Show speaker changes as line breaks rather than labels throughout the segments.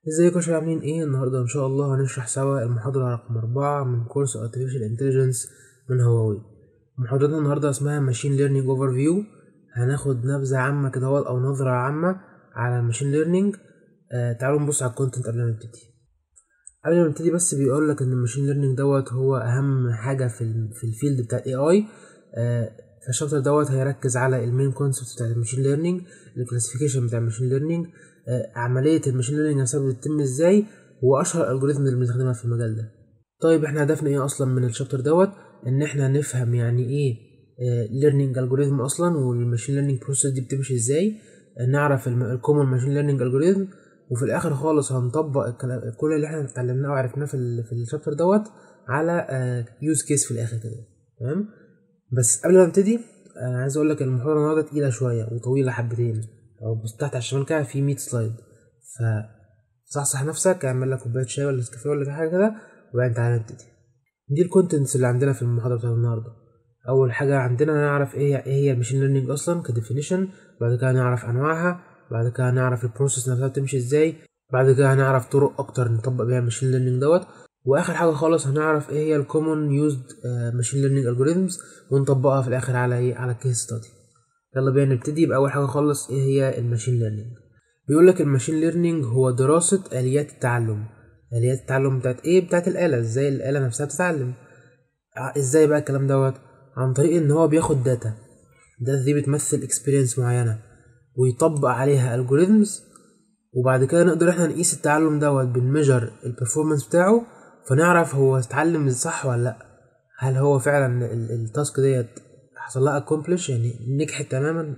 ازيكم يا شباب عاملين ايه النهارده ان شاء الله هنشرح سوا المحاضرة رقم أربعة من كورس Artificial Intelligence من هواوي محاضرتنا النهارده اسمها Machine Learning Overview هناخد نبذة عامة كده هو أو نظرة عامة على الماشين ليرنينج آه تعالوا نبص على الكونتنت قبل ما نبتدي قبل ما نبتدي بس بيقول لك ان الماشين ليرنينج دوت هو اهم حاجة في ال في الفيلد بتاع الاي اي آه فالشابتر دوت هيركز على المين كونسبت بتاع الماشين ليرنينج الكلاسيفيكيشن بتاع الماشين ليرنينج آه عملية الماشين ليرنينج نفسها بتتم ازاي واشهر الالجوريزم اللي بنستخدمها في المجال ده طيب احنا هدفنا ايه اصلا من الشابتر دوت ان احنا نفهم يعني ايه ليرنينج الجوريزم اصلا والماشين ليرنينج بروسيس دي بتمشي ازاي نعرف الكومن ماشين ليرنينج الجوريزم وفي الاخر خالص هنطبق كل اللي احنا اتعلمناه وعرفناه في في الشابتر دوت على يوز كيس في الاخر كده تمام بس قبل ما نبتدي انا عايز اقول لك المحاضره النهارده تقيله شويه وطويله حبتين لو بص تحت على الشمال كده في 100 سلايد ف صحصح نفسك اعمل لك كوبايه شاي ولا نسكافيه ولا حاجه كده وبعدين تعالى نبتدي دي الكونتنتس اللي عندنا في المحاضره بتاعت النهارده اول حاجه عندنا نعرف ايه ايه هي الماشين ليرنينج اصلا كديفينيشن بعد كده نعرف انواعها بعد كده نعرف البروسيس نفسها بتمشي ازاي بعد كده هنعرف طرق اكتر نطبق بيها الماشين ليرنينج دوت واخر حاجه خالص هنعرف ايه هي الكومن يوزد ماشين ليرنينج الجوريزمز ونطبقها في الاخر على ايه على كيس ستادي يلا بينا نبتدي باول حاجه خالص ايه هي الماشين ليرنينج بيقول لك الماشين ليرنينج هو دراسه اليات التعلم اليات التعلم بتاعت ايه بتاعت الاله ازاي الاله نفسها بتتعلم ازاي بقى الكلام دوت عن طريق ان هو بياخد داتا الداتا دي بتمثل اكسبيرينس معينه ويطبق عليها الجوريزمز وبعد كده نقدر احنا نقيس التعلم دوت بنميجر البرفورمانس بتاعه فنعرف هو اتعلم صح ولا لا هل هو فعلا التاسك ديت حصل لها اكومبلش يعني نجحت تماما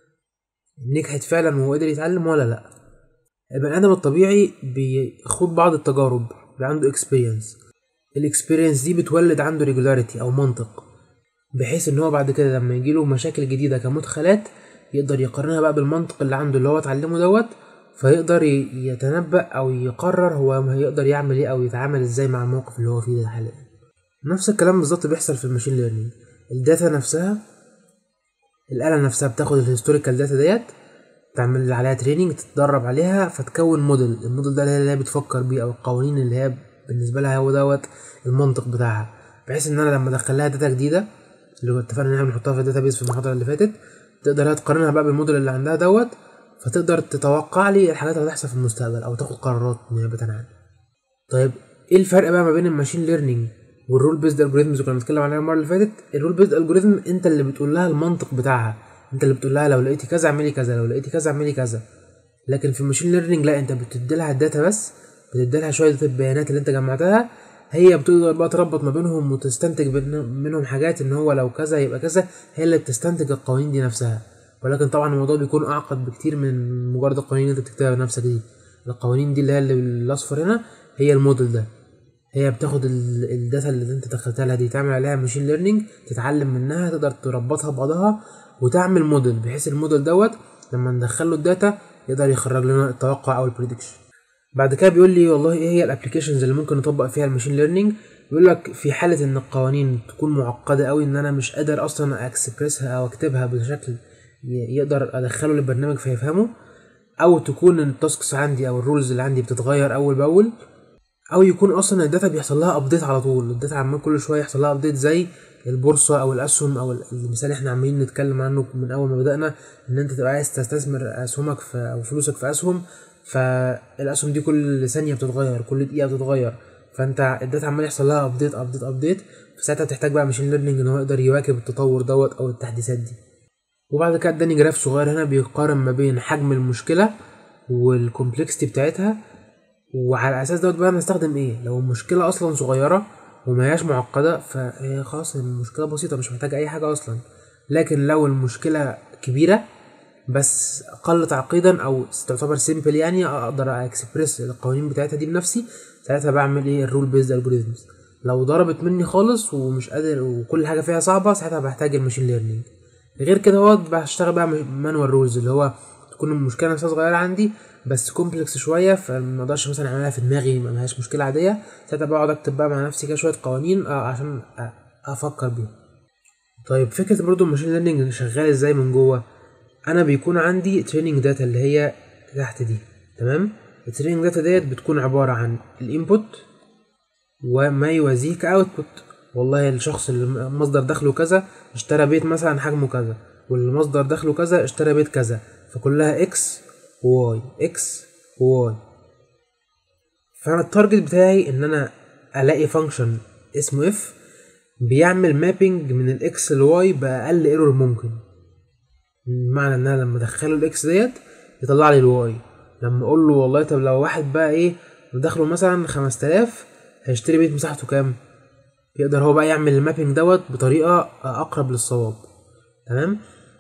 نجحت فعلا وهو قدر يتعلم ولا لا البني ادم الطبيعي بيخوض بعض التجارب بيبقى عنده اكسبيرينس الاكسبيرينس دي بتولد عنده ريجولاريتي او منطق بحيث ان هو بعد كده لما يجيله مشاكل جديده كمدخلات يقدر يقارنها بقى بالمنطق اللي عنده اللي هو اتعلمه دوت فيقدر يتنبأ او يقرر هو هيقدر يعمل ايه او يتعامل ازاي مع الموقف اللي هو فيه ده حاليا نفس الكلام بالظبط بيحصل في الماشين ليرنينج الداتا نفسها الآلة نفسها بتاخد الهيستوريكال داتا ديت تعمل عليها تريننج تتدرب عليها فتكون موديل الموديل ده اللي هي بتفكر بيه او القوانين اللي هي بالنسبه لها هو دوت المنطق بتاعها بحيث ان انا لما ادخل لها داتا جديده اللي اتفقنا ان احنا بنحطها في الداتابيس في المحاضره اللي فاتت تقدر هي تقارنها بقى بالموديل اللي عندها دوت فتقدر تتوقع لي الحاجات اللي هتحصل في المستقبل او تاخد قرارات نيابه عنها طيب ايه الفرق بقى ما بين الماشين ليرنينج والرول بيزد الجوريزمز اللي كنا بنتكلم عليها المره اللي فاتت الرول بيزد الجوريزم انت اللي بتقول لها المنطق بتاعها انت اللي بتقول لها لو لقيتي كذا اعملي كذا لو لقيتي كذا اعملي كذا لكن في الماشين ليرنينج لا انت بتدي لها الداتا بس بتدي لها شويه البيانات اللي انت جمعتها هي بتقدر بقى تربط ما بينهم وتستنتج منهم حاجات ان هو لو كذا يبقى كذا هي اللي بتستنتج القوانين دي نفسها ولكن طبعا الموضوع بيكون اعقد بكتير من مجرد القوانين اللي انت بتكتبها بنفسك دي القوانين دي اللي هي اللي بالاصفر هنا هي الموديل ده هي بتاخد الداتا اللي انت دخلتها لها دي تعمل عليها ماشين ليرنينج تتعلم منها تقدر تربطها ببعضها وتعمل موديل بحيث الموديل دوت لما ندخل له الداتا يقدر يخرج لنا التوقع او البريدكشن بعد كده بيقول لي والله ايه هي الابلكيشنز اللي ممكن نطبق فيها الماشين ليرنينج بيقول لك في حاله ان القوانين تكون معقده قوي ان انا مش قادر اصلا اكسبرسها او اكتبها بشكل يقدر ادخله للبرنامج فيفهمه او تكون التاسكس عندي او الرولز اللي عندي بتتغير اول باول او يكون اصلا الداتا بيحصل لها ابديت على طول الداتا عمال كل شويه يحصل لها ابديت زي البورصه او الاسهم او المثال اللي احنا عمالين نتكلم عنه من اول ما بدانا ان انت تبقى عايز تستثمر اسهمك في او فلوسك في اسهم فالاسهم دي كل ثانيه بتتغير كل دقيقه بتتغير فانت الداتا عمال يحصل لها ابديت ابديت ابديت فساعتها بتحتاج بقى ماشين ليرنينج ان هو يقدر يواكب التطور دوت او التحديثات دي وبعد كده اداني جراف صغير هنا بيقارن ما بين حجم المشكله والكومبلكسيتي بتاعتها وعلى اساس دوت بقى نستخدم ايه لو المشكله اصلا صغيره وما هياش معقده فهي خلاص المشكله بسيطه مش محتاجه اي حاجه اصلا لكن لو المشكله كبيره بس اقل تعقيدا او تعتبر سيمبل يعني اقدر اكسبريس القوانين بتاعتها دي بنفسي ساعتها بعمل ايه الرول بيزد الجوريزمز لو ضربت مني خالص ومش قادر وكل حاجه فيها صعبه ساعتها بحتاج الماشين ليرنينج غير كده هو بشتغل بقى مانوال رولز اللي هو تكون المشكله نفسها صغيره عندي بس كومبلكس شويه فما اقدرش مثلا اعملها في دماغي ما لهاش مشكله عاديه ساعتها بقعد اكتب بقى مع نفسي كده شويه قوانين آه عشان افكر بيها طيب فكره برضو الماشين ليرنينج شغال ازاي من جوه انا بيكون عندي تريننج داتا اللي هي تحت دي تمام التريننج داتا ديت بتكون عباره عن الانبوت وما يوازيه كاوتبوت والله الشخص اللي مصدر دخله كذا اشترى بيت مثلا حجمه كذا واللي مصدر دخله كذا اشترى بيت كذا فكلها اكس وواي اكس وواي فانا التارجت بتاعي ان انا الاقي فانكشن اسمه اف بيعمل مابينج من الاكس لواي باقل ايرور ممكن بمعنى ان انا لما ادخله الاكس ديت يطلع لي الواي لما اقول له والله طب لو واحد بقى ايه دخله مثلا 5000 هيشتري بيت مساحته كام يقدر هو بقى يعمل المابينج دوت بطريقه اقرب للصواب تمام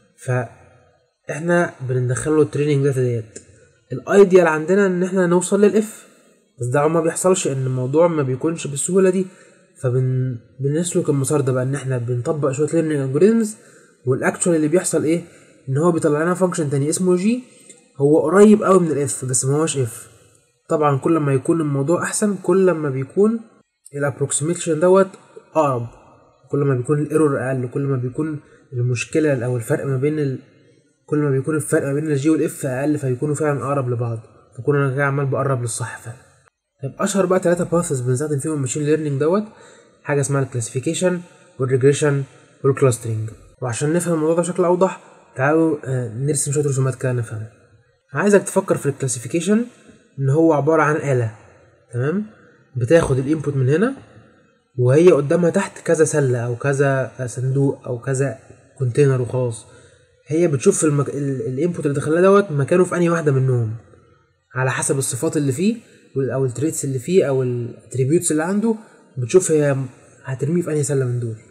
فاحنا بندخل له التريننج داتا ديت الايديال عندنا ان احنا نوصل للاف بس ده ما بيحصلش ان الموضوع ما بيكونش بالسهوله دي فبن بنسلك المسار ده بقى ان احنا بنطبق شويه ليرنينج الجوريزمز والاكشوال اللي بيحصل ايه ان هو بيطلع لنا فانكشن تاني اسمه جي هو قريب قوي من الاف بس ما هوش اف طبعا كل ما يكون الموضوع احسن كل ما بيكون الابروكسيميشن دوت اقرب كل ما بيكون الايرور اقل كل ما بيكون المشكله او الفرق ما بين ال... كل ما بيكون الفرق ما بين الجي والاف اقل فيكونوا فعلا اقرب لبعض فكون انا كده عمال بقرب للصح فعلا طيب اشهر بقى ثلاثه باثز بنستخدم فيهم الماشين ليرنينج دوت حاجه اسمها الكلاسيفيكيشن والريجريشن والكلاسترنج وعشان نفهم الموضوع ده بشكل اوضح تعالوا نرسم شويه رسومات كده نفهم عايزك تفكر في الكلاسيفيكيشن ان هو عباره عن آلة تمام بتاخد الانبوت من هنا وهي قدامها تحت كذا سله او كذا صندوق او كذا كونتينر وخلاص هي بتشوف المك... الانبوت اللي دخلها دوت مكانه في انهي واحده منهم على حسب الصفات اللي فيه او التريتس اللي فيه او الاتريبيوتس اللي عنده بتشوف هي هترميه في انهي سله من دول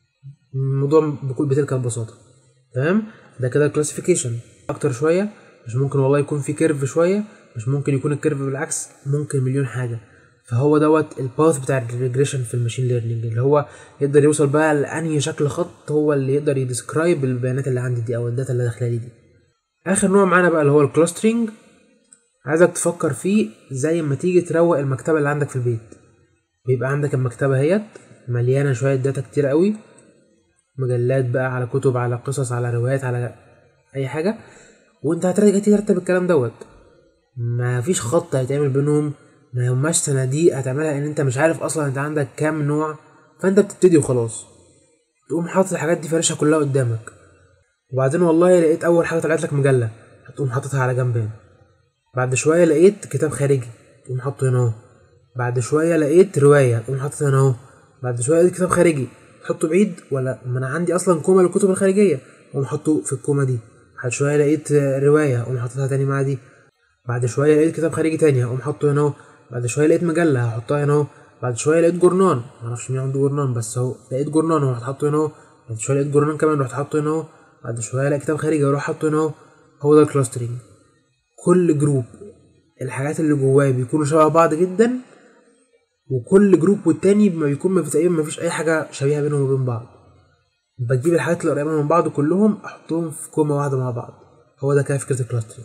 الموضوع بكل بتلك البساطه تمام ده كده الكلاسيفيكيشن اكتر شويه مش ممكن والله يكون في كيرف شويه مش ممكن يكون الكيرف بالعكس ممكن مليون حاجه فهو دوت الباث بتاع الريجريشن في الماشين ليرنينج اللي هو يقدر يوصل بقى لانهي شكل خط هو اللي يقدر يديسكرايب البيانات اللي عندي دي او الداتا اللي داخله لي دي اخر نوع معانا بقى اللي هو الكلاسترنج عايزك تفكر فيه زي ما تيجي تروق المكتبه اللي عندك في البيت بيبقى عندك المكتبه اهيت مليانه شويه داتا كتير قوي مجلات بقى على كتب على قصص على روايات على اي حاجه وانت هتيجي ترتب الكلام دوت ما فيش خط هيتعمل بينهم ما هماش صناديق هتعملها ان انت مش عارف اصلا انت عندك كام نوع فانت بتبتدي وخلاص تقوم حاطط الحاجات دي فرشها كلها قدامك وبعدين والله لقيت اول حاجه طلعت لك مجله هتقوم حاططها على جنب هنا بعد شويه لقيت كتاب خارجي تقوم حاطه هنا اهو بعد شويه لقيت روايه تقوم حاططها هنا اهو بعد شويه لقيت كتاب خارجي تحطه بعيد ولا ما انا عندي اصلا كومه للكتب الخارجيه اقوم حاطه في الكومه دي بعد شويه لقيت روايه اقوم حاططها تاني مع دي بعد شويه لقيت كتاب خارجي تاني هقوم حاطه هنا اهو بعد شويه لقيت مجله هحطها هنا اهو بعد شويه لقيت جورنان معرفش مين عنده جورنان بس اهو لقيت جورنان ورحت حاطه هنا اهو بعد شويه لقيت جورنان كمان رحت حاطه هنا اهو بعد شويه لقيت كتاب خارجي اروح حاطه هنا اهو هو ده الكلاسترنج كل جروب الحاجات اللي جواه بيكونوا شبه بعض جدا وكل جروب والتاني ما بيكون ما في تقريبا ما فيش اي حاجه شبيهه بينهم وبين بعض بجيب الحاجات اللي قريبه من بعض كلهم احطهم في كومه واحده مع بعض هو ده كده فكره الكلاسترنج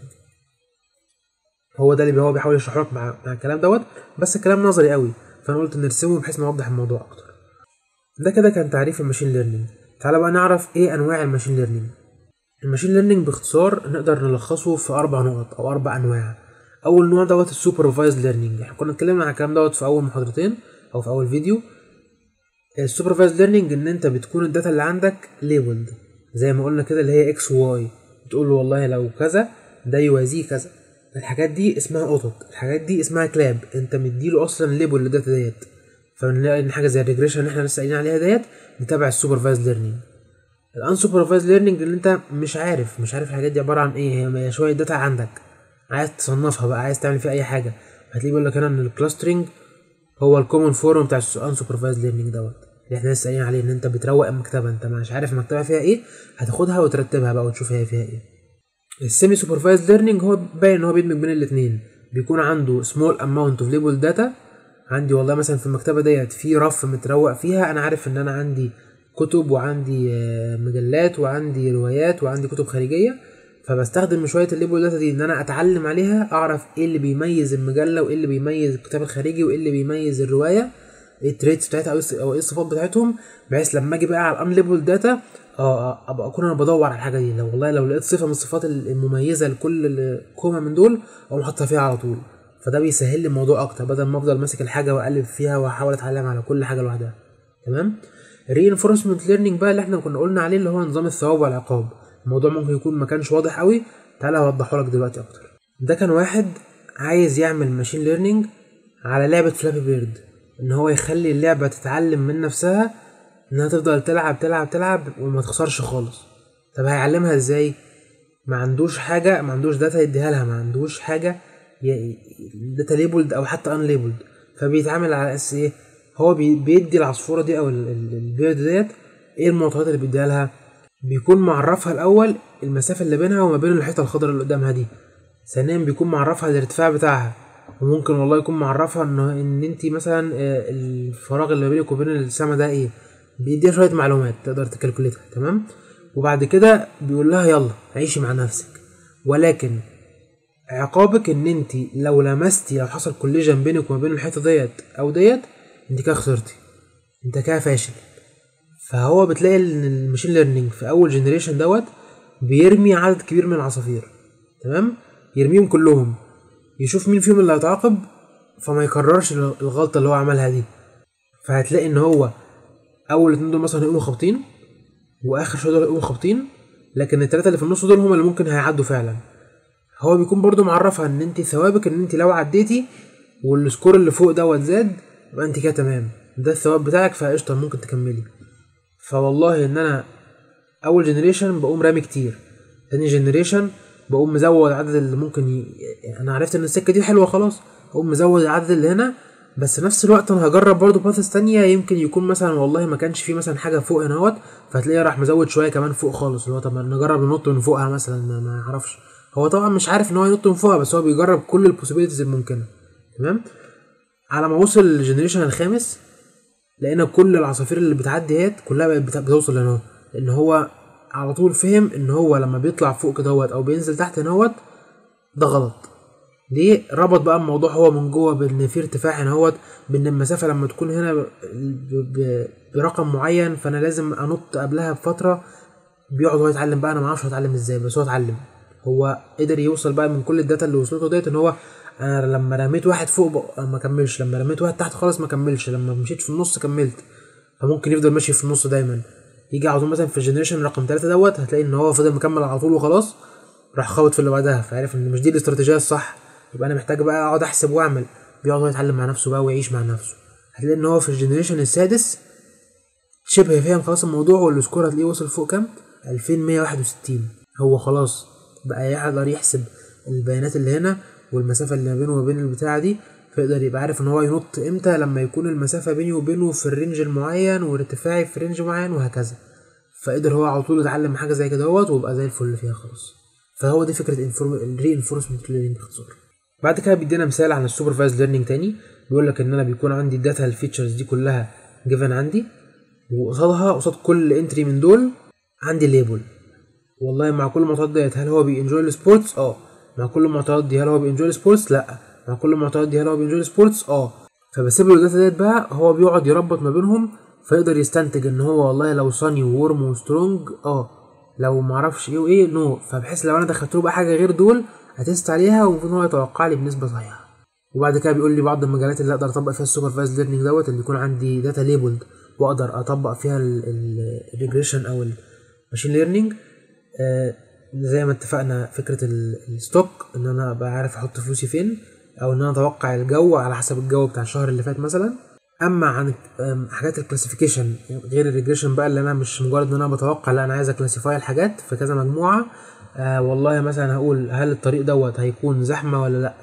هو ده اللي هو بيحاول يشرح لك مع, مع الكلام دوت بس الكلام نظري قوي فانا قلت نرسمه بحيث نوضح الموضوع اكتر ده كده كان تعريف الماشين ليرنينج تعالى بقى نعرف ايه انواع الماشين ليرنينج الماشين ليرنينج باختصار نقدر نلخصه في اربع نقط او اربع انواع اول نوع دوت السوبرفايزد ليرنينج احنا كنا اتكلمنا عن الكلام دوت في اول محاضرتين او في اول فيديو السوبرفايزد ليرنينج ان انت بتكون الداتا اللي عندك ليبلد زي ما قلنا كده اللي هي اكس واي بتقول له والله لو كذا ده يوازيه كذا الحاجات دي اسمها قطط الحاجات دي اسمها كلاب انت مديله اصلا ليبل للداتا ديت فبنلاقي ان حاجه زي الريجريشن اللي احنا لسه قايلين عليها ديت دي تبع السوبرفايز ليرنينج الان سوبرفايز ليرنينج اللي انت مش عارف مش عارف الحاجات دي عباره عن ايه هي شويه داتا عندك عايز تصنفها بقى عايز تعمل فيها اي حاجه هتلاقيه بيقول لك هنا ان الكلاسترنج هو الكومن فورم بتاع الان سوبرفايز ليرنينج دوت اللي احنا لسه قايلين عليه ان انت بتروق المكتبه انت مش عارف المكتبه فيها ايه هتاخدها وترتبها بقى وتشوف هي فيها ايه السيمي سوبرفايز ليرنينج هو باين ان هو بيدمج بين الاثنين بيكون عنده سمول اماونت اوف ليبل داتا عندي والله مثلا في المكتبه ديت في رف متروق فيها انا عارف ان انا عندي كتب وعندي مجلات وعندي روايات وعندي كتب خارجيه فبستخدم شويه الليبل داتا دي ان انا اتعلم عليها اعرف ايه اللي بيميز المجله وايه اللي بيميز الكتاب الخارجي وايه اللي بيميز الروايه ايه التريتس بتاعتها او ايه الصفات بتاعتهم بحيث لما اجي بقى على الان ليبل داتا اه ابقى اكون انا بدور على الحاجه دي لو والله لو لقيت صفه من الصفات المميزه لكل كومه من دول اقوم حاطها فيها على طول فده بيسهل لي الموضوع اكتر بدل ما افضل ماسك الحاجه واقلب فيها واحاول اتعلم على كل حاجه لوحدها تمام reinforcement ليرنينج بقى اللي احنا كنا قلنا عليه اللي هو نظام الثواب والعقاب الموضوع ممكن يكون ما كانش واضح قوي تعالى اوضحه لك دلوقتي اكتر ده كان واحد عايز يعمل ماشين ليرنينج على لعبه فلابي بيرد ان هو يخلي اللعبه تتعلم من نفسها انها تفضل تلعب تلعب تلعب وما تخسرش خالص طب هيعلمها ازاي ما عندوش حاجه ما عندوش داتا يديها لها ما عندوش حاجه داتا ليبلد او حتى ان ليبلد فبيتعامل على اساس ايه هو بي- بيدي العصفوره دي او ال- ال- البيرد ديت ايه المعطيات اللي بيديها لها بيكون معرفها الاول المسافه اللي بينها وما بين الحيطه الخضراء اللي قدامها دي ثانيا بيكون معرفها الارتفاع بتاعها وممكن والله يكون معرفها ان ان انت مثلا آه، الفراغ اللي بينك وبين السما ده ايه بيديها شويه معلومات تقدر تكالكوليتها تمام وبعد كده بيقول لها يلا عيشي مع نفسك ولكن عقابك ان انت لو لمستي لو حصل كوليجن بينك وما بين الحيطه ديت او ديت انت كده خسرتي انت كده فاشل فهو بتلاقي ان المشين ليرنينج في اول جنريشن دوت بيرمي عدد كبير من العصافير تمام يرميهم كلهم يشوف مين فيهم اللي هيتعاقب فما يكررش الغلطه اللي هو عملها دي فهتلاقي ان هو اول اتنين دول مثلا هيقوموا خابطين واخر شويه دول هيقوموا خابطين لكن التلاته اللي في النص دول هم اللي ممكن هيعدوا فعلا هو بيكون برضو معرفها ان انت ثوابك ان انت لو عديتي والسكور اللي فوق دوت زاد يبقى انت كده تمام ده الثواب بتاعك فقشطه ممكن تكملي فوالله ان انا اول جنريشن بقوم رامي كتير تاني جنريشن بقوم مزود العدد اللي ممكن ي... انا عرفت ان السكه دي حلوه خلاص اقوم مزود العدد اللي هنا بس نفس الوقت انا هجرب برضو باثس تانية يمكن يكون مثلا والله ما كانش في مثلا حاجه فوق هنا اهوت فتلاقيه راح مزود شويه كمان فوق خالص اللي هو طب ما نجرب ننط من فوقها مثلا ما, ما يعرفش هو طبعا مش عارف ان هو ينط من فوقها بس هو بيجرب كل البوسيبيليتيز الممكنه تمام على ما وصل الجنريشن الخامس لقينا كل العصافير اللي بتعدي هيت كلها بقت بت- بتوصل هنا لان هو على طول فهم ان هو لما بيطلع فوق كده هوت او بينزل تحت هنا هوت ده غلط ليه ربط بقى الموضوع هو من جوه بان في ارتفاع هنا هوت بان المسافه لما تكون هنا ب... ب... برقم معين فانا لازم انط قبلها بفتره بيقعد هو يتعلم بقى انا ما اعرفش هو اتعلم ازاي بس هو اتعلم هو قدر يوصل بقى من كل الداتا اللي وصلته ديت ان هو انا لما رميت واحد فوق بقى ما كملش لما رميت واحد تحت خالص ما كملش لما مشيت في النص كملت فممكن يفضل ماشي في النص دايما يجي على طول مثلا في الجنريشن رقم ثلاثة دوت هتلاقي ان هو فضل مكمل على طول وخلاص راح خابط في اللي بعدها فعرف ان مش دي الاستراتيجيه الصح يبقى انا محتاج بقى اقعد احسب واعمل بيقعد هو يتعلم مع نفسه بقى ويعيش مع نفسه هتلاقي ان هو في الجنريشن السادس شبه فاهم خلاص الموضوع والسكور هتلاقيه وصل فوق كام 2161 هو خلاص بقى يقدر يحسب البيانات اللي هنا والمسافة اللي ما بينه وبين البتاعة دي فيقدر يبقى عارف ان هو ينط امتى لما يكون المسافة بيني وبينه في الرينج المعين وارتفاعي في رينج معين وهكذا فقدر هو على طول يتعلم حاجة زي كده اهوت ويبقى زي الفل فيها خلاص فهو دي فكرة الري انفورسمنت ليرنينج باختصار بعد كده بيدينا مثال عن السوبرفايز ليرنينج تاني بيقول لك ان انا بيكون عندي الداتا الفيتشرز دي كلها جيفن عندي وقصادها قصاد كل انتري من دول عندي ليبل والله مع كل المعطيات ديت هل هو بينجوي السبورتس اه مع كل المعطيات دي هل هو بينجوي السبورتس لا مع كل المعطيات دي هل هو بينجوي السبورتس اه فبسيب له الداتا ديت بقى هو بيقعد يربط ما بينهم فيقدر يستنتج ان هو والله لو صاني وورم وسترونج اه لو معرفش ايه وايه نو فبحيث لو انا دخلت له بقى حاجه غير دول هتست عليها ومفروض ان هو يتوقع لي بنسبه صحيحه وبعد كده بيقول لي بعض المجالات اللي اقدر اطبق فيها السوبرفايز ليرنينج دوت اللي يكون عندي داتا ليبلد واقدر اطبق فيها الريجريشن او الماشين ليرنينج آه زي ما اتفقنا فكره ال- الستوك ان انا ابقى عارف احط فلوسي فين او ان انا اتوقع الجو على حسب الجو بتاع الشهر اللي فات مثلا اما عن آم، حاجات الكلاسيفيكيشن غير الريجريشن بقى اللي انا مش مجرد ان انا بتوقع لا انا عايز اكلاسيفاي الحاجات في كذا مجموعه آه والله مثلا هقول هل الطريق دوت هيكون زحمه ولا لا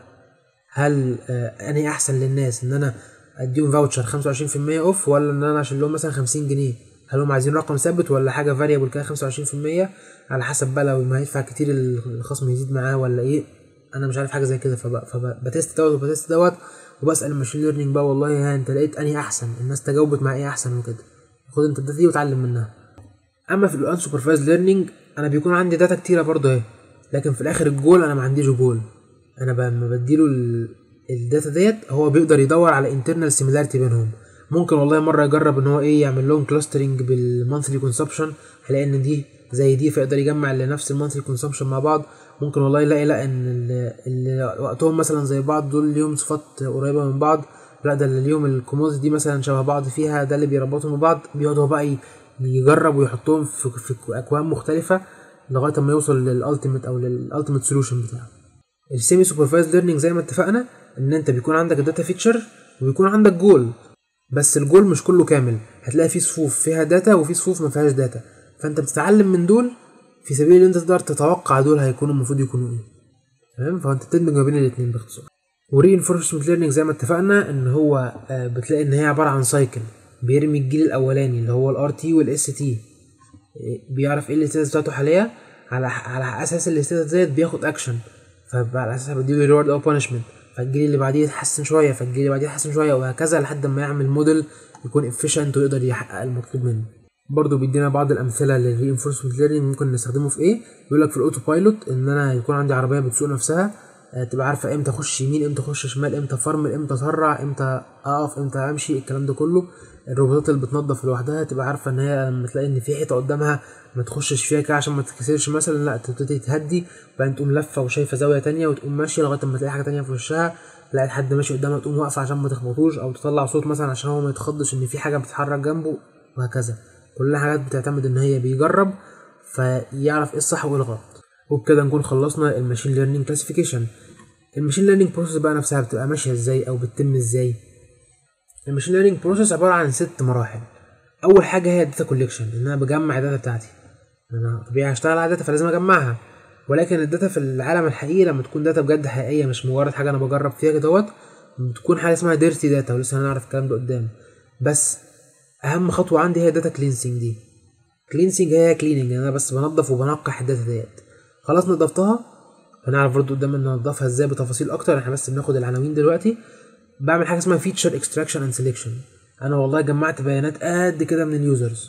هل آه انهي احسن للناس ان انا اديهم فاوتشر 25% اوف ولا ان انا اشيل لهم مثلا 50 جنيه هل هم عايزين رقم ثابت ولا حاجه فاريبل كده 25% على حسب بقى لو ما هيدفع كتير الخصم يزيد معاه ولا ايه انا مش عارف حاجه زي كده فب- فبتست دوت وبتست دوت وبسال الماشين ليرنينج بقى والله ها انت لقيت انهي احسن الناس تجاوبت مع ايه احسن وكده خد انت الداتا دي وتعلم منها اما في الان سوبرفايز ليرنينج انا بيكون عندي داتا كتيره برضه اهي لكن في الاخر الجول انا ما عنديش جول انا ب- لما بديله ال- الداتا ديت هو بيقدر يدور على انترنال سيميلاريتي بينهم ممكن والله مره يجرب ان هو ايه يعمل لهم كلاسترنج بالمونثلي كونسبشن هيلاقي ان دي زي دي فيقدر يجمع لنفس المونثلي كونسبشن مع بعض ممكن والله يلاقي لا ان اللي, اللي وقتهم مثلا زي بعض دول ليهم صفات قريبه من بعض لا ده اللي ليهم الكوموديتي دي مثلا شبه بعض فيها ده اللي بيربطهم ببعض بيقعد هو بقى يجرب ويحطهم في, في اكوان مختلفه لغايه ما يوصل للالتيميت او للالتيميت سولوشن بتاعه السيمي سوبرفايز ليرنينج زي ما اتفقنا ان انت بيكون عندك الداتا فيتشر وبيكون عندك جول بس الجول مش كله كامل هتلاقي فيه صفوف فيها داتا وفي صفوف ما فيهاش داتا فانت بتتعلم من دول في سبيل ان انت تقدر تتوقع دول هيكونوا المفروض يكونوا ايه تمام فانت تدمج ما بين الاثنين باختصار ورينفورسمنت ليرنينج زي ما اتفقنا ان هو بتلاقي ان هي عباره عن سايكل بيرمي الجيل الاولاني اللي هو الار تي والاس تي بيعرف ايه الاستاتس بتاعته حاليا على على اساس الاستاتس ديت بياخد اكشن فعلى اساسها بديله ريورد او بانشمنت فالجيل اللي بعديه يتحسن شويه فالجيل اللي بعديه يتحسن شويه وهكذا لحد ما يعمل موديل يكون افيشنت ويقدر يحقق المطلوب منه برضه بيدينا بعض الامثله للرينفورسمنت ليرنينج ممكن نستخدمه في ايه بيقول لك في الاوتو بايلوت ان انا يكون عندي عربيه بتسوق نفسها تبقى عارفه امتى اخش يمين امتى اخش شمال امتى فرمل امتى اسرع امتى اقف امتى امشي الكلام ده كله الروبوتات اللي بتنظف لوحدها تبقى عارفه ان هي لما تلاقي ان في حيطه قدامها ما تخشش فيها كده عشان ما تتكسرش مثلا لا تبتدي تهدي وبعدين تقوم لفه وشايفه زاويه تانية وتقوم ماشيه لغايه ما تلاقي حاجه تانية في وشها تلاقي حد ماشي قدامها تقوم واقفه عشان ما تخبطوش او تطلع صوت مثلا عشان هو ما يتخضش ان في حاجه بتتحرك جنبه وهكذا كلها حاجات بتعتمد ان هي بيجرب فيعرف ايه الصح وايه الغلط وبكده نكون خلصنا الماشين ليرنينج كلاسيفيكيشن الماشين ليرنينج بروسيس بقى نفسها بتبقى ماشيه ازاي او بتتم ازاي الماشين ليرنينج بروسيس عباره عن ست مراحل اول حاجه هي الداتا كوليكشن ان انا بجمع الداتا بتاعتي انا طبيعي هشتغل على داتا فلازم اجمعها ولكن الداتا في العالم الحقيقي لما تكون داتا بجد حقيقيه مش مجرد حاجه انا بجرب فيها كدهوت بتكون حاجه اسمها ديرتي داتا ولسه هنعرف الكلام ده قدام بس اهم خطوه عندي هي داتا كلينسنج دي كلينسنج هي كليننج انا بس بنضف وبنقح الداتا ديت خلاص نضفتها هنعرف برضو قدام ننضفها ازاي بتفاصيل اكتر احنا بس بناخد العناوين دلوقتي بعمل حاجه اسمها فيتشر اكستراكشن اند سيلكشن انا والله جمعت بيانات قد كده من اليوزرز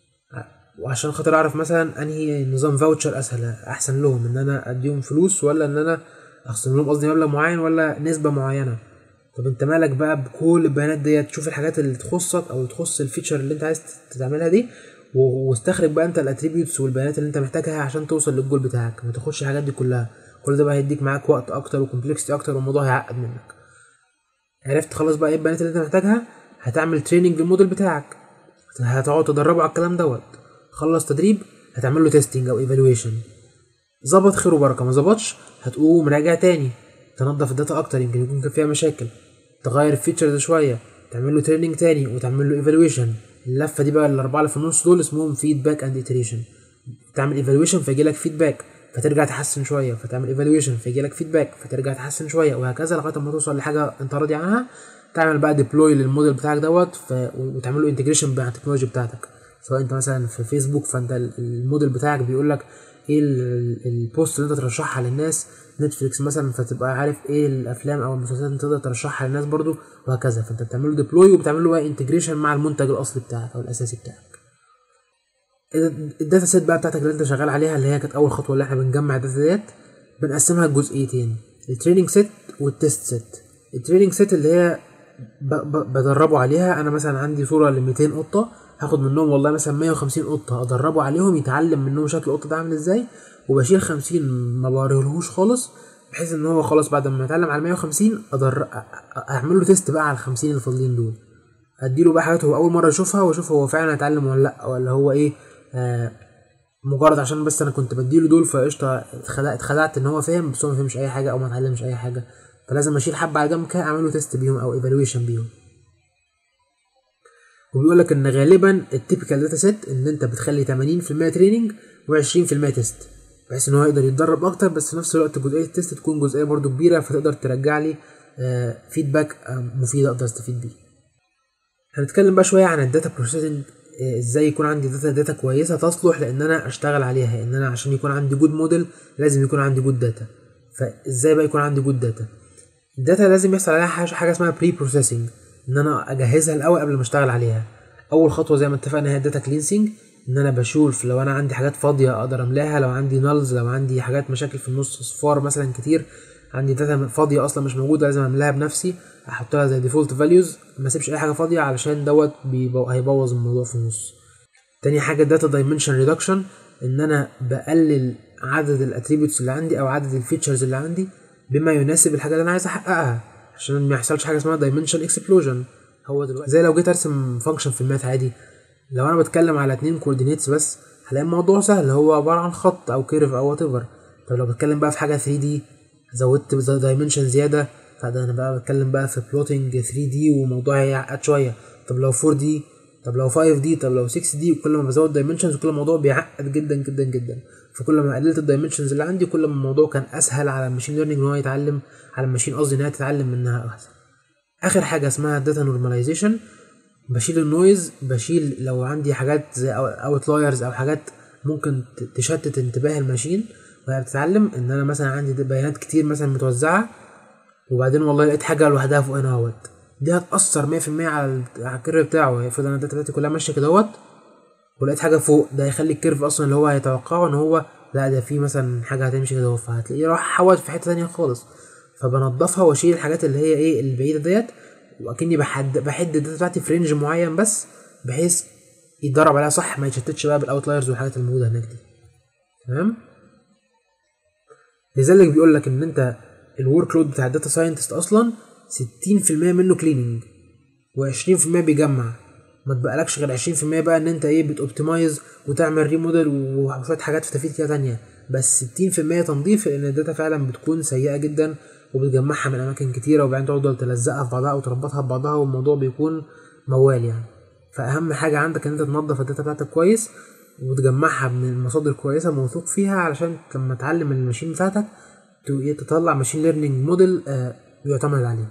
وعشان خاطر اعرف مثلا انهي نظام فاوتشر اسهل احسن لهم ان انا اديهم فلوس ولا ان انا اخصم لهم قصدي مبلغ معين ولا نسبه معينه طب انت مالك بقى بكل البيانات ديت تشوف الحاجات اللي تخصك او تخص الفيتشر اللي انت عايز تعملها دي واستخرج بقى انت الاتريبيوتس والبيانات اللي انت محتاجها عشان توصل للجول بتاعك ما تاخدش الحاجات دي كلها كل ده بقى هيديك معاك وقت اكتر وكومبلكسيتي اكتر والموضوع هيعقد منك عرفت خلاص بقى ايه البيانات اللي انت محتاجها هتعمل تريننج للموديل بتاعك هتقعد تدربه على الكلام دوت خلص تدريب هتعمل له تيستنج او ايفالويشن ظبط خير وبركه ما ظبطش هتقوم راجع تاني تنظف الداتا اكتر يمكن يكون كان فيها مشاكل تغير الفيتشر ده شويه تعمل له تريننج تاني وتعمل له ايفالويشن اللفه دي بقى الاربعه اللي في النص دول اسمهم فيدباك اند iteration تعمل ايفالويشن فيجي لك فيدباك فترجع تحسن شويه فتعمل ايفالويشن فيجي لك فيدباك فترجع تحسن شويه وهكذا لغايه ما توصل لحاجه انت راضي عنها تعمل بقى ديبلوي للموديل بتاعك دوت ف... وتعمل له انتجريشن مع التكنولوجي بتاعتك سواء انت مثلا في فيسبوك فانت الموديل بتاعك بيقول لك ايه البوست اللي انت ترشحها للناس نتفليكس مثلا فتبقى عارف ايه الافلام او المسلسلات اللي تقدر ترشحها للناس برضو وهكذا فانت بتعمل له ديبلوي وبتعمل له بقى انتجريشن مع المنتج الاصلي بتاعك او الاساسي بتاعك الداتا سيت بقى بتاعتك اللي انت شغال عليها اللي هي كانت اول خطوه اللي احنا بنجمع الداتا ديت بنقسمها لجزئيتين التريننج سيت والتيست سيت التريننج سيت اللي هي ب- ب- بدربه عليها انا مثلا عندي صوره ل 200 قطه هاخد منهم والله مثلا 150 قطه ادربه عليهم يتعلم منهم شكل القطه ده عامل ازاي وبشيل 50 ما بوريهولهوش خالص بحيث ان هو خلاص بعد ما يتعلم على 150 أدر... اعمل له تيست بقى على ال 50 اللي فاضلين دول اديله بقى حاجات هو اول مره يشوفها واشوف هو فعلا هيتعلم ولا لا ولا هو ايه آه مجرد عشان بس انا كنت بديله دول فقشطه اتخدعت اتخدعت ان هو فاهم بس هو ما فهمش اي حاجه او ما اتعلمش اي حاجه فلازم اشيل حبه على جنب كده اعمل له تيست بيهم او ايفالويشن بيهم وبيقول لك ان غالبا التيبيكال داتا سيت ان انت بتخلي 80% تريننج و20% تيست بحيث ان هو يقدر يتدرب اكتر بس في نفس الوقت جزئيه التيست تكون جزئيه برضو كبيره فتقدر ترجع لي فيدباك مفيد اقدر استفيد بيه هنتكلم بقى شويه عن الداتا بروسيسنج ازاي يكون عندي داتا داتا كويسه تصلح لان انا اشتغل عليها ان انا عشان يكون عندي جود موديل لازم يكون عندي جود داتا فازاي بقى يكون عندي جود داتا الداتا لازم يحصل عليها حاجه حاجة اسمها بري بروسيسنج ان انا اجهزها الاول قبل ما اشتغل عليها اول خطوه زي ما اتفقنا هي الداتا كلينسنج ان انا بشوف لو انا عندي حاجات فاضيه اقدر املاها لو عندي نالز لو عندي حاجات مشاكل في النص صفار مثلا كتير عندي داتا فاضيه اصلا مش موجوده لازم املاها بنفسي احط لها زي ديفولت فاليوز ما اسيبش اي حاجه فاضيه علشان دوت بيبو... هيبوظ الموضوع في النص تاني حاجه داتا دايمنشن ريدكشن ان انا بقلل عدد الاتريبيوتس اللي عندي او عدد الفيتشرز اللي عندي بما يناسب الحاجه اللي انا عايز احققها عشان ما يحصلش حاجه اسمها دايمنشن اكسبلوجن هو دلوقتي زي لو جيت ارسم فانكشن في الماث عادي لو انا بتكلم على اتنين كوردينيتس بس هلاقي الموضوع سهل هو عباره عن خط او كيرف او وات ايفر طب لو بتكلم بقى في حاجه 3 دي زودت دايمنشن زياده فده انا بقى بتكلم بقى في بلوتنج 3 دي وموضوع يعقد شويه طب لو 4 دي طب لو 5 دي طب لو 6 دي وكل ما بزود دايمنشنز كل الموضوع بيعقد جدا جدا جدا فكل ما قللت الدايمنشنز اللي عندي كل ما الموضوع كان اسهل على الماشين ليرنينج ان هو يتعلم على الماشين قصدي انها تتعلم منها احسن اخر حاجه اسمها داتا نورماليزيشن بشيل النويز بشيل لو عندي حاجات زي اوتلايرز او حاجات ممكن تشتت انتباه الماشين وهي بتتعلم ان انا مثلا عندي بيانات كتير مثلا متوزعه وبعدين والله لقيت حاجه لوحدها فوق هنا اهوت دي هتاثر 100% على على الكيرف بتاعه افرض انا الداتا بتاعتي كلها ماشيه كده اهوت ولقيت حاجه فوق ده هيخلي الكيرف اصلا اللي هو هيتوقعه ان هو لا ده في مثلا حاجه هتمشي كده فهتلاقيه راح حود في حته تانية خالص فبنضفها واشيل الحاجات اللي هي ايه البعيده ديت واكني بحد بحد الداتا بتاعتي في رينج معين بس بحيث يتدرب عليها صح ما يتشتتش بقى بالاوتلايرز والحاجات الموجوده هناك دي تمام لذلك بيقول لك ان انت الورك لود بتاع الداتا ساينتست اصلا 60% منه كليننج و20% بيجمع ما تبقالكش غير 20% بقى ان انت ايه بتوبتمايز وتعمل ريموديل وشويه حاجات في تفيد كده تانية بس 60% تنظيف لان الداتا فعلا بتكون سيئه جدا وبتجمعها من اماكن كتيره وبعدين تفضل تلزقها في بعضها او تربطها ببعضها والموضوع بيكون موال يعني فاهم حاجه عندك ان انت تنظف الداتا بتاعتك كويس وتجمعها من مصادر كويسه موثوق فيها علشان لما تعلم الماشين بتاعتك تطلع ماشين ليرنينج موديل يعتمد عليه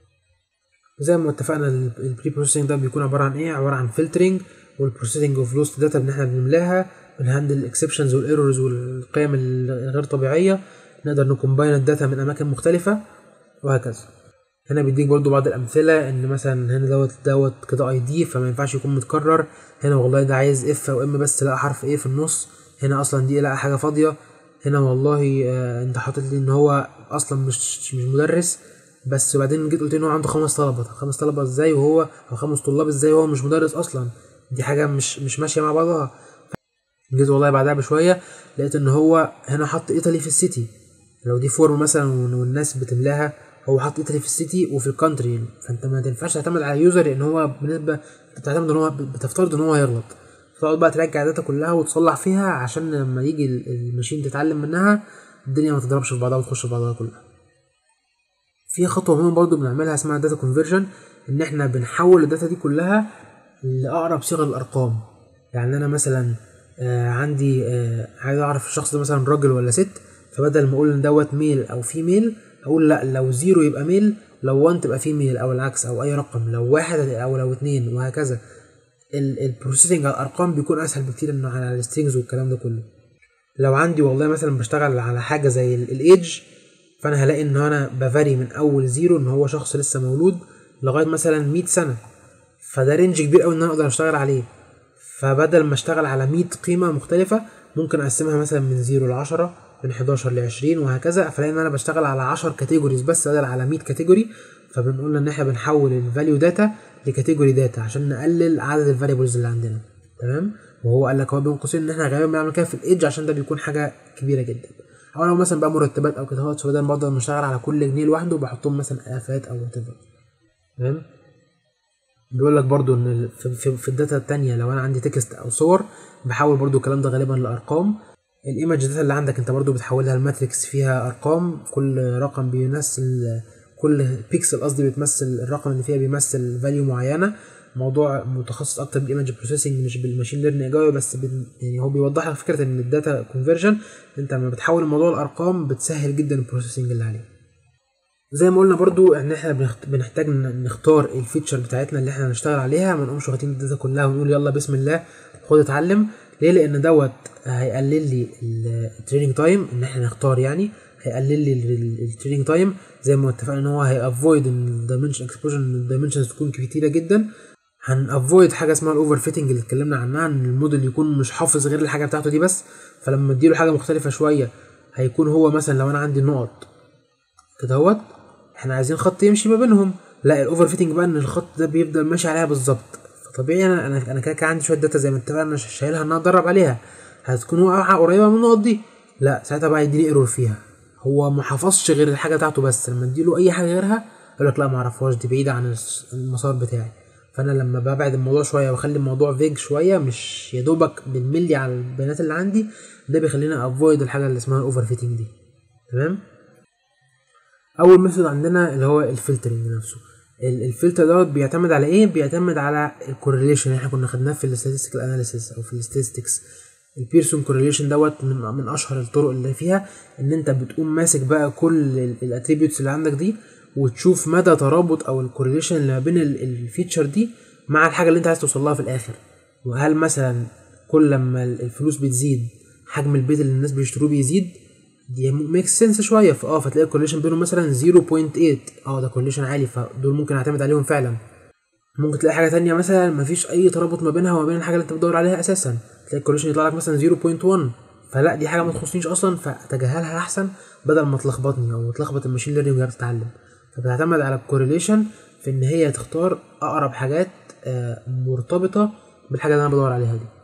زي ما اتفقنا البري بروسيسنج ده بيكون عباره عن ايه عباره عن فلترنج والبروسيسنج اوف لوست داتا ان احنا بنملاها بنهندل الاكسبشنز والايرورز والقيم الغير طبيعيه نقدر نكومباين الداتا من اماكن مختلفه وهكذا هنا بيديك برضو بعض الامثله ان مثلا هنا دوت دوت كده اي دي فما ينفعش يكون متكرر هنا والله ده عايز اف او ام بس لقى حرف ايه في النص هنا اصلا دي لقى حاجه فاضيه هنا والله آه انت حاطط لي ان هو اصلا مش مش مدرس بس وبعدين جيت قلت ان هو عنده خمس طلبه خمس طلبه ازاي وهو او خمس طلاب ازاي وهو مش مدرس اصلا دي حاجه مش مش ماشيه مع بعضها جيت والله بعدها بشويه لقيت ان هو هنا حط ايطالي في السيتي لو دي فورم مثلا والناس بتملاها هو حط ايطالي في السيتي وفي الكونتري فانت ما تنفعش تعتمد على اليوزر لان هو بالنسبه بتعتمد ان هو بتفترض ان هو هيغلط تقعد بقى ترجع الداتا كلها وتصلح فيها عشان لما يجي الماشين تتعلم منها الدنيا ما تضربش في بعضها وتخش في بعضها كلها في خطوه مهمه برضو بنعملها اسمها داتا كونفرجن ان احنا بنحول الداتا دي كلها لاقرب صيغه للارقام يعني انا مثلا آه عندي آه عايز اعرف الشخص ده مثلا راجل ولا ست فبدل ما اقول ان دوت ميل او فيميل اقول لا لو زيرو يبقى ميل لو 1 تبقى فيميل او العكس او اي رقم لو واحد او لو اتنين وهكذا البروسيسنج على الارقام بيكون اسهل بكتير من على السترينجز والكلام ده كله لو عندي والله مثلا بشتغل على حاجه زي الايدج فانا هلاقي ان انا بفاري من اول زيرو ان هو شخص لسه مولود لغايه مثلا 100 سنه فده رينج كبير قوي ان انا اقدر اشتغل عليه فبدل ما اشتغل على 100 قيمه مختلفه ممكن اقسمها مثلا من 0 ل 10 من 11 ل 20 وهكذا فلاقي ان انا بشتغل على 10 كاتيجوريز بس بدل على 100 كاتيجوري فبنقول ان احنا بنحول الفاليو داتا لكاتيجوري داتا عشان نقلل عدد الفاريبلز اللي عندنا تمام وهو قال لك هو بين قوسين ان احنا غالبا بنعمل كده في الايدج عشان ده بيكون حاجه كبيره جدا او لو مثلا بقى مرتبات او كده فبدل ما افضل نشتغل على كل جنيه لوحده بحطهم مثلا الافات او وات تمام بيقول لك برضو ان في, في, في الداتا التانية لو انا عندي تكست او صور بحول برضو الكلام ده غالبا لارقام الايمج داتا اللي عندك انت برضو بتحولها لماتريكس فيها ارقام كل رقم بيمثل كل بيكسل قصدي بتمثل الرقم اللي فيها بيمثل فاليو معينه موضوع متخصص اكتر بالايمج بروسيسنج مش بالماشين ليرنينج قوي بس بن يعني هو بيوضح لك فكره ان الداتا كونفرجن انت لما بتحول الموضوع لارقام بتسهل جدا البروسيسنج اللي عليه زي ما قلنا برضو ان احنا بنحتاج نختار الفيتشر بتاعتنا اللي احنا هنشتغل عليها ما نقومش واخدين الداتا كلها ونقول يلا بسم الله خد اتعلم ليه لان دوت هيقلل لي التريننج تايم ان احنا نختار يعني هيقلل لي التريننج تايم زي ما اتفقنا ان هو هيافويد ان الدايمنشن اكسبوجن الدايمنشنز تكون كتيره جدا هنافويد حاجه اسمها الاوفر فيتنج اللي اتكلمنا عنها ان الموديل يكون مش حافظ غير الحاجه بتاعته دي بس فلما اديله حاجه مختلفه شويه هيكون هو مثلا لو انا عندي نقط كده اهوت احنا عايزين خط يمشي ما بينهم لا الاوفر فيتنج بقى ان الخط ده بيفضل ماشي عليها بالظبط فطبيعي انا انا انا كده كده عندي شويه داتا زي ما اتفقنا شايلها ان انا ادرب عليها هتكون واقعه قريبه من النقط دي لا ساعتها بقى يديني ايرور فيها هو ما حفظش غير الحاجه بتاعته بس لما اديله اي حاجه غيرها يقول لك لا ما اعرفهاش دي بعيده عن الس- المسار بتاعي فانا لما ببعد الموضوع شويه واخلي الموضوع فيج شويه مش يا دوبك بالملي على البيانات اللي عندي ده بيخليني افويد الحاجه اللي اسمها اوفر فيتنج دي تمام اول ميثود عندنا اللي هو الفلترنج نفسه ال- الفلتر دوت بيعتمد على ايه بيعتمد على الكورليشن اللي احنا كنا خدناه في الاستاتستيكال اناليسيس او في الاستاتستكس البيرسون كورليشن دوت من من اشهر الطرق اللي فيها ان انت بتقوم ماسك بقى كل الاتريبيوتس اللي عندك دي وتشوف مدى ترابط او الكورليشن اللي ما بين ال- الفيتشر دي مع الحاجه اللي انت عايز توصل لها في الاخر وهل مثلا كل لما ال- الفلوس بتزيد حجم البيت اللي الناس بيشتروه بيزيد دي ميك سنس شويه فاه فتلاقي الكورليشن بينهم مثلا 0.8 اه ده كورليشن عالي فدول ممكن اعتمد عليهم فعلا ممكن تلاقي حاجه تانية مثلا مفيش اي ترابط ما بينها وما بين الحاجه اللي انت بتدور عليها اساسا تلاقي الكورليشن يطلع لك مثلا 0.1 فلا دي حاجه ما تخصنيش اصلا فاتجاهلها احسن بدل ما تلخبطني او تلخبط الماشين ليرنينج وهي بتتعلم فبتعتمد على الكورليشن في ان هي تختار اقرب حاجات آه، مرتبطه بالحاجه اللي انا بدور عليها دي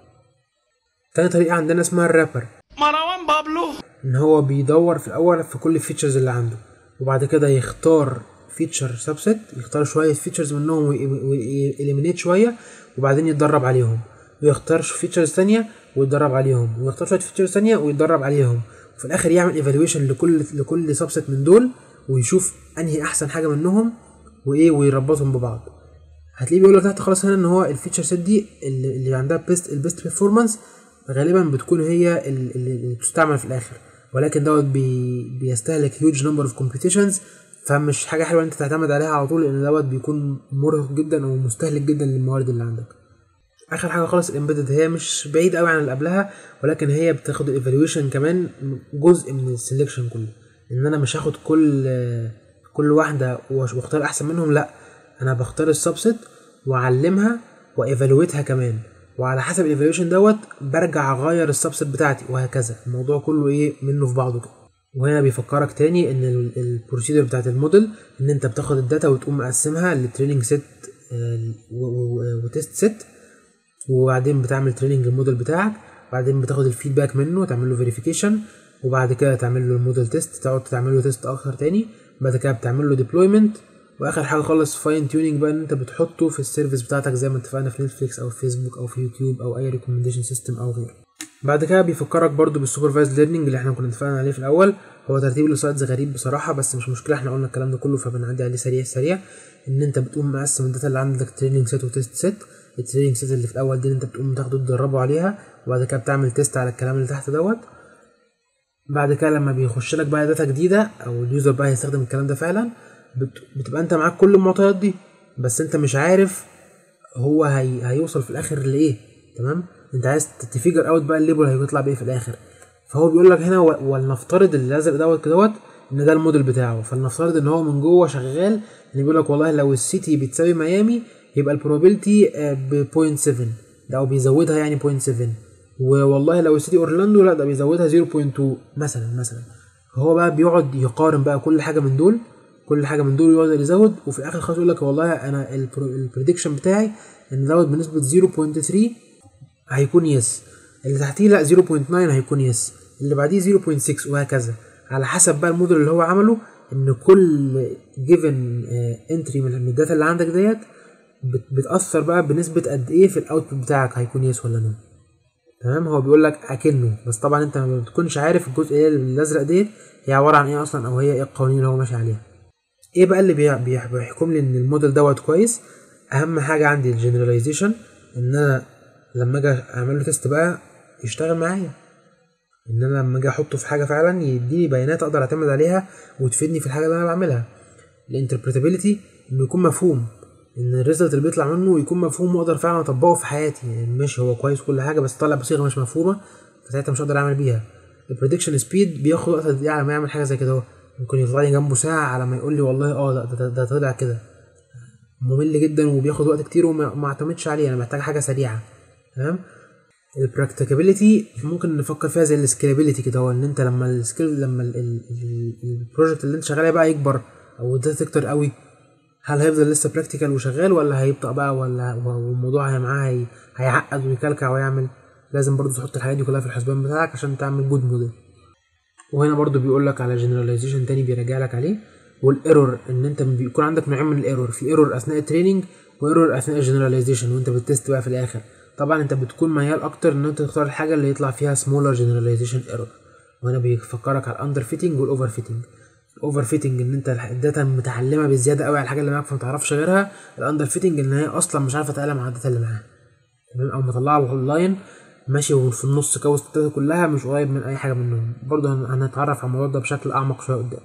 تاني طريقه عندنا اسمها الرابر
مروان بابلو
ان هو بيدور في الاول في كل الفيتشرز اللي عنده وبعد كده يختار فيتشر سبست يختار شويه فيتشرز منهم ويليمينيت شويه وبعدين يتدرب عليهم ويختار فيتشرز تانية ويتدرب عليهم ويختار شويه فيتشرز تانية ويتدرب عليهم وفي الاخر يعمل ايفالويشن لكل لكل سبست من دول ويشوف انهي احسن حاجه منهم وايه ويربطهم ببعض هتلاقيه بيقول لك تحت خالص هنا ان هو الفيتشر سيت دي اللي, اللي عندها بيست البيست بيرفورمانس غالبا بتكون هي ال- اللي اللي بتستعمل في الاخر ولكن دوت بي بيستهلك هيوج نمبر اوف كومبيتيشنز فمش حاجه حلوه ان انت تعتمد عليها على طول لان دوت بيكون مرهق جدا او مستهلك جدا للموارد اللي عندك اخر حاجه خالص الامبيدد هي مش بعيد قوي عن اللي قبلها ولكن هي بتاخد الايفالويشن كمان جزء من السلكشن كله ان انا مش هاخد كل كل واحده واش- واختار احسن منهم لا انا بختار السبست واعلمها وايفالويتها كمان وعلى حسب الايفالويشن دوت برجع اغير السبست بتاعتي وهكذا الموضوع كله ايه منه في بعضه كده وهنا بيفكرك تاني ان البروسيدور بتاعت الموديل ان انت بتاخد الداتا وتقوم مقسمها لتريننج سيت وتيست سيت وبعدين بتعمل تريننج الموديل بتاعك بعدين بتاخد الفيدباك منه تعمل له فيريفيكيشن وبعد كده تعمل له الموديل تيست تقعد تعمل له تيست اخر تاني بعد كده بتعمل له ديبلويمنت واخر حاجه خالص فاين تيوننج بقى ان انت بتحطه في السيرفيس بتاعتك زي ما اتفقنا في نتفليكس او في فيسبوك او في يوتيوب او اي ريكومنديشن سيستم او غيره بعد كده بيفكرك برضو بالسوبرفايزد ليرنينج اللي احنا كنا اتفقنا عليه في الاول هو ترتيب السلايدز غريب بصراحه بس مش مشكله احنا قلنا الكلام ده كله فبنعدي عليه سريع سريع ان انت بتقوم مقسم الداتا اللي عندك تريننج سيت وتيست سيت التريننج سيت اللي في الاول دي اللي انت بتقوم تاخده تدربه عليها وبعد كده بتعمل تيست على الكلام اللي تحت دوت بعد كده لما بيخش لك بقى داتا جديده او اليوزر بقى هيستخدم الكلام ده فعلا بت- بتبقى انت معاك كل المعطيات دي بس انت مش عارف هو هي... هيوصل في الاخر لايه تمام انت عايز تفيجر اوت بقى الليبل هيطلع بايه في الاخر فهو بيقول لك هنا و- ولنفترض الازرق دوت كدهوت ان ده الموديل بتاعه فلنفترض ان هو من جوه شغال ان بيقول لك والله لو السيتي بتساوي ميامي يبقى البروبابيلتي ب 0.7 ده او بيزودها يعني 0.7 والله لو السيتي اورلاندو لا ده بيزودها 0.2 مثلا مثلا فهو بقى بيقعد يقارن بقى كل حاجه من دول كل حاجه من دول يقعد يزود وفي الاخر خالص يقول لك والله انا البريدكشن بتاعي ان دوت بنسبه 0.3 هيكون يس اللي تحتيه لا 0.9 هيكون يس اللي بعديه 0.6 وهكذا على حسب بقى الموديل اللي هو عمله ان كل جيفن انتري من الداتا اللي عندك ديت بت- بتاثر بقى بنسبه قد ايه في الاوتبوت بتاعك هيكون يس ولا نو تمام هو بيقول لك اكنه بس طبعا انت ما بتكونش عارف الجزئيه الازرق ديت هي عباره عن ايه اصلا او هي ايه القوانين اللي هو ماشي عليها ايه بقى اللي بي- بي- بيحكم لي ان الموديل دوت كويس اهم حاجه عندي الجنراليزيشن ان انا لما اجي اعمل له تيست بقى يشتغل معايا ان انا لما اجي احطه في حاجه فعلا يديني بيانات اقدر اعتمد عليها وتفيدني في الحاجه اللي انا بعملها الانتربريتابيلتي انه يكون مفهوم ان الريزلت اللي بيطلع منه يكون مفهوم واقدر فعلا اطبقه في حياتي يعني ماشي هو كويس كل حاجه بس طالع بصيغه مش مفهومه فساعتها مش هقدر اعمل بيها البريدكشن سبيد بياخد وقت قد ايه على ما يعمل حاجه زي كده هو ممكن يطلع لي جنبه ساعه على ما يقول لي والله اه ده, ده, ده طلع كده ممل جدا وبياخد وقت كتير وما ما اعتمدش عليه انا محتاج حاجه سريعه تمام البراكتيكابيلتي ممكن نفكر فيها زي السكيلابيلتي كده هو ان انت لما السكيل لما البروجكت اللي انت شغال عليه بقى يكبر او الداتا تكتر قوي هل هيفضل لسه براكتيكال وشغال ولا هيبطأ بقى ولا والموضوع هي معاه هي- هيعقد ويكلكع ويعمل لازم برضو تحط الحاجات دي كلها في الحسبان بتاعك عشان تعمل جود موديل وهنا برضو بيقول لك على جنراليزيشن تاني بيراجع لك عليه والايرور ان انت بيكون عندك نوعين من الايرور في ايرور اثناء التريننج وايرور اثناء الجنراليزيشن وانت بتست بقى في الاخر طبعا انت بتكون ميال اكتر ان انت تختار الحاجه اللي يطلع فيها سمولر جنراليزيشن ايرور وهنا بيفكرك على الاندر فيتنج والاوفر فيتنج الاوفر فيتنج ان انت الداتا متعلمه بزياده قوي على الحاجه اللي معاك فما تعرفش غيرها الاندر فيتنج ان هي اصلا مش عارفه تتعلم على الداتا اللي معاها تمام او مطلعه اللاين ماشي وفي النص كوست الداتا كلها مش قريب من اي حاجه منهم برضه هنتعرف على الموضوع ده بشكل اعمق شويه قدام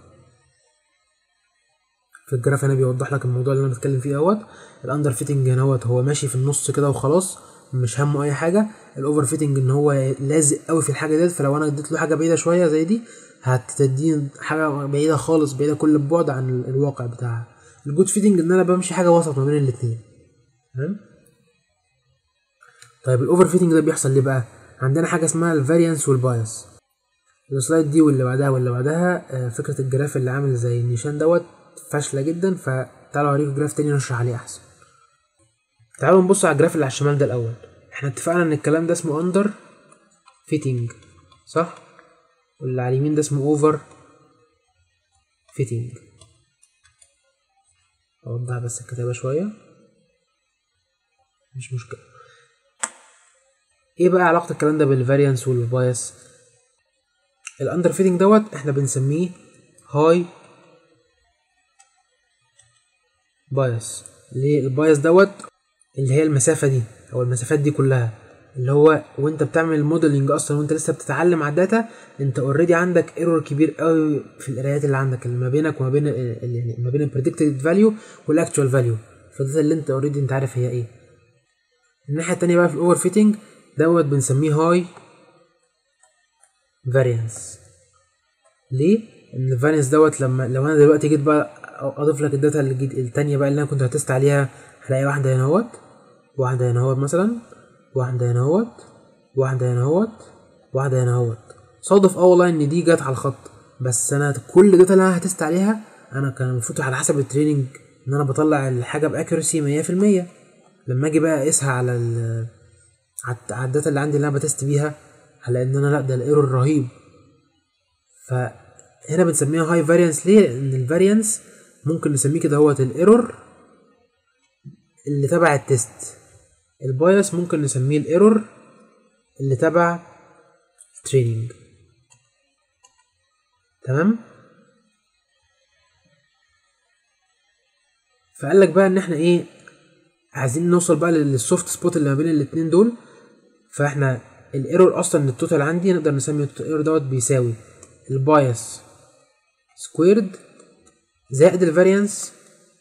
في الجراف هنا بيوضح لك الموضوع اللي انا بتكلم فيه اهوت الاندر فيتنج هنا هوت هو ماشي في النص كده وخلاص مش همه اي حاجه الاوفر فيتنج ان هو لازق قوي في الحاجه ديت فلو انا اديت له حاجه بعيده شويه زي دي هتديني حاجه بعيده خالص بعيده كل البعد عن الواقع بتاعها الجود فيتنج ان انا بمشي حاجه وسط ما بين الاثنين تمام طيب الاوفر فيتنج ده بيحصل ليه بقى عندنا حاجه اسمها الفاريانس والبايس السلايد دي واللي بعدها واللي بعدها فكره الجراف اللي عامل زي النيشان دوت فاشله جدا فتعالوا اوريكم جراف تاني نشرح عليه احسن تعالوا نبص على الجراف اللي على الشمال ده الاول احنا اتفقنا ان الكلام ده اسمه اندر فيتنج صح واللي على اليمين ده اسمه اوفر فيتنج اوضح بس الكتابه شويه مش مشكله ايه بقى علاقه الكلام ده بالفاريانس والبايس الاندر فيتنج دوت احنا بنسميه هاي بايس ليه البايس دوت اللي هي المسافه دي او المسافات دي كلها اللي هو وانت بتعمل الموديلنج اصلا وانت لسه بتتعلم على الداتا انت اوريدي عندك ايرور كبير قوي في القرايات اللي عندك اللي ما بينك وما بين يعني ما بين البريدكتد فاليو والاكتوال فاليو فالداتا اللي انت اوريدي انت عارف هي ايه الناحيه التانية بقى في الاوفر فيتنج دوت بنسميه هاي فاريانس ليه ان الفاريانس دوت لما لو انا دلوقتي جيت بقى اضيف لك الداتا اللي جيت التانية بقى اللي انا كنت هتست عليها هلاقي واحده هنا اهوت واحده هنا اهوت مثلا واحده هنا اهوت واحده هنا اهوت واحده هنا اهوت صادف اه والله ان دي جت على الخط بس انا كل الداتا اللي انا هتست عليها انا كان المفروض على حسب التريننج ان انا بطلع الحاجه باكيورسي 100% لما اجي بقى اقيسها على ال على الداتا اللي عندي اللي انا بتست بيها هلاقي ان انا لا ده الايرور رهيب فهنا بنسميها هاي فاريانس ليه لان الفاريانس ممكن نسميه كده هوت الايرور اللي تبع التست البايس ممكن نسميه الايرور اللي تبع تريننج تمام فقال لك بقى ان احنا ايه عايزين نوصل بقى للسوفت سبوت اللي ما بين الاتنين دول فاحنا الايرور اصلا التوتال عندي نقدر نسمي الايرور دوت بيساوي البايس سكويرد زائد الفاريانس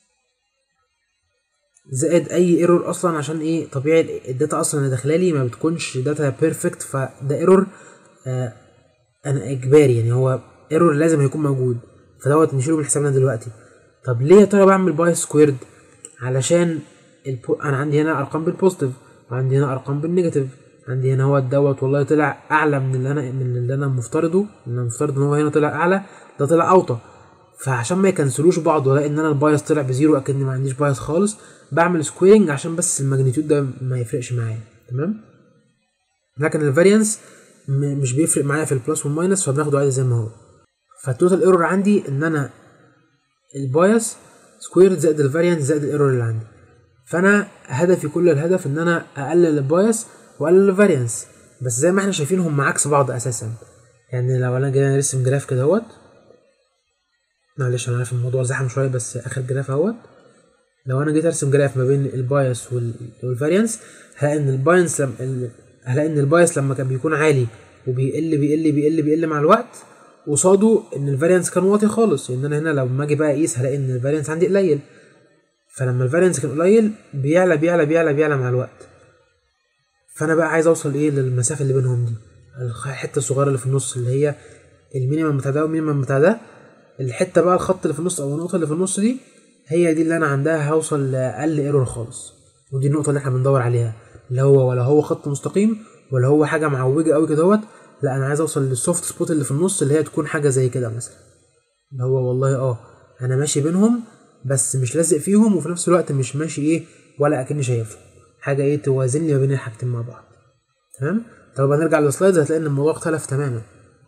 زائد اي ايرور اصلا عشان ايه طبيعي الداتا اصلا اللي داخله لي ما بتكونش داتا بيرفكت فده ايرور آه انا اجباري يعني هو ايرور لازم هيكون موجود فدوت نشيله من حسابنا دلوقتي طب ليه يا ترى بعمل باي سكويرد علشان البو... انا عندي هنا ارقام بالبوزيتيف وعندي هنا ارقام بالنيجاتيف عندي هنا هو دوت والله طلع اعلى من اللي انا من اللي انا مفترضه ان انا مفترض ان هو هنا طلع اعلى ده طلع اوطى فعشان ما يكنسلوش بعض ولا ان انا البايس طلع بزيرو اكني ما عنديش بايس خالص بعمل سكويرنج عشان بس الماجنتيود ده ما يفرقش معايا تمام لكن الفاريانس مش بيفرق معايا في البلس والماينس فبناخده عادي زي ما هو فالتوتال ايرور عندي ان انا البايس سكوير زائد الفاريانس زائد الايرور اللي عندي فانا هدفي كل الهدف ان انا اقلل البايس واقلل الفاريانس بس زي ما احنا شايفين هم عكس بعض اساسا يعني لو انا جاي ارسم جراف كده اهوت معلش انا عارف الموضوع زحم شويه بس اخر جراف اهوت لو انا جيت ارسم جراف ما بين البايس والفاريانس هلاقي ان الباينس لما هلاقي ان البايس لما كان بيكون عالي وبيقل بيقل بيقل بيقل مع الوقت قصاده ان الفاريانس كان واطي خالص ان انا هنا لما اجي بقى اقيس هلاقي ان الفاريانس عندي قليل فلما الفاريانس كان قليل بيعلى بيعلى بيعلى بيعلى مع الوقت فانا بقى عايز اوصل ايه للمسافه اللي بينهم دي الحته الصغيره اللي في النص اللي هي المينيمم بتاع ده والمينيمم بتاع ده الحته بقى الخط اللي في النص او النقطه اللي في النص دي هي دي اللي انا عندها هوصل لاقل ايرور خالص ودي النقطه اللي احنا بندور عليها اللي هو ولا هو خط مستقيم ولا هو حاجه معوجه قوي كده لا انا عايز اوصل للسوفت سبوت اللي في النص اللي هي تكون حاجه زي كده مثلا اللي هو والله اه انا ماشي بينهم بس مش لازق فيهم وفي نفس الوقت مش ماشي ايه ولا اكني شايفهم حاجه ايه توازن لي ما بين الحاجتين مع بعض تمام طب نرجع للسلايدز هتلاقي ان الموضوع اختلف تماما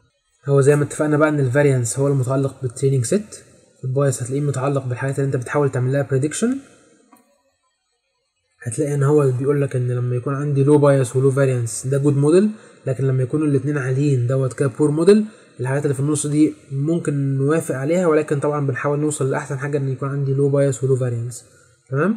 هو زي ما اتفقنا بقى ان الفاريانس هو المتعلق بالتريننج سيت البايس هتلاقيه متعلق بالحاجات اللي انت بتحاول تعمل لها بريدكشن هتلاقي ان هو بيقول لك ان لما يكون عندي لو بايس ولو فاريانس ده جود موديل لكن لما يكونوا الاثنين عاليين دوت كده بور موديل الحاجات اللي في النص دي ممكن نوافق عليها ولكن طبعا بنحاول نوصل لاحسن حاجه ان يكون عندي لو بايس ولو فاريانس تمام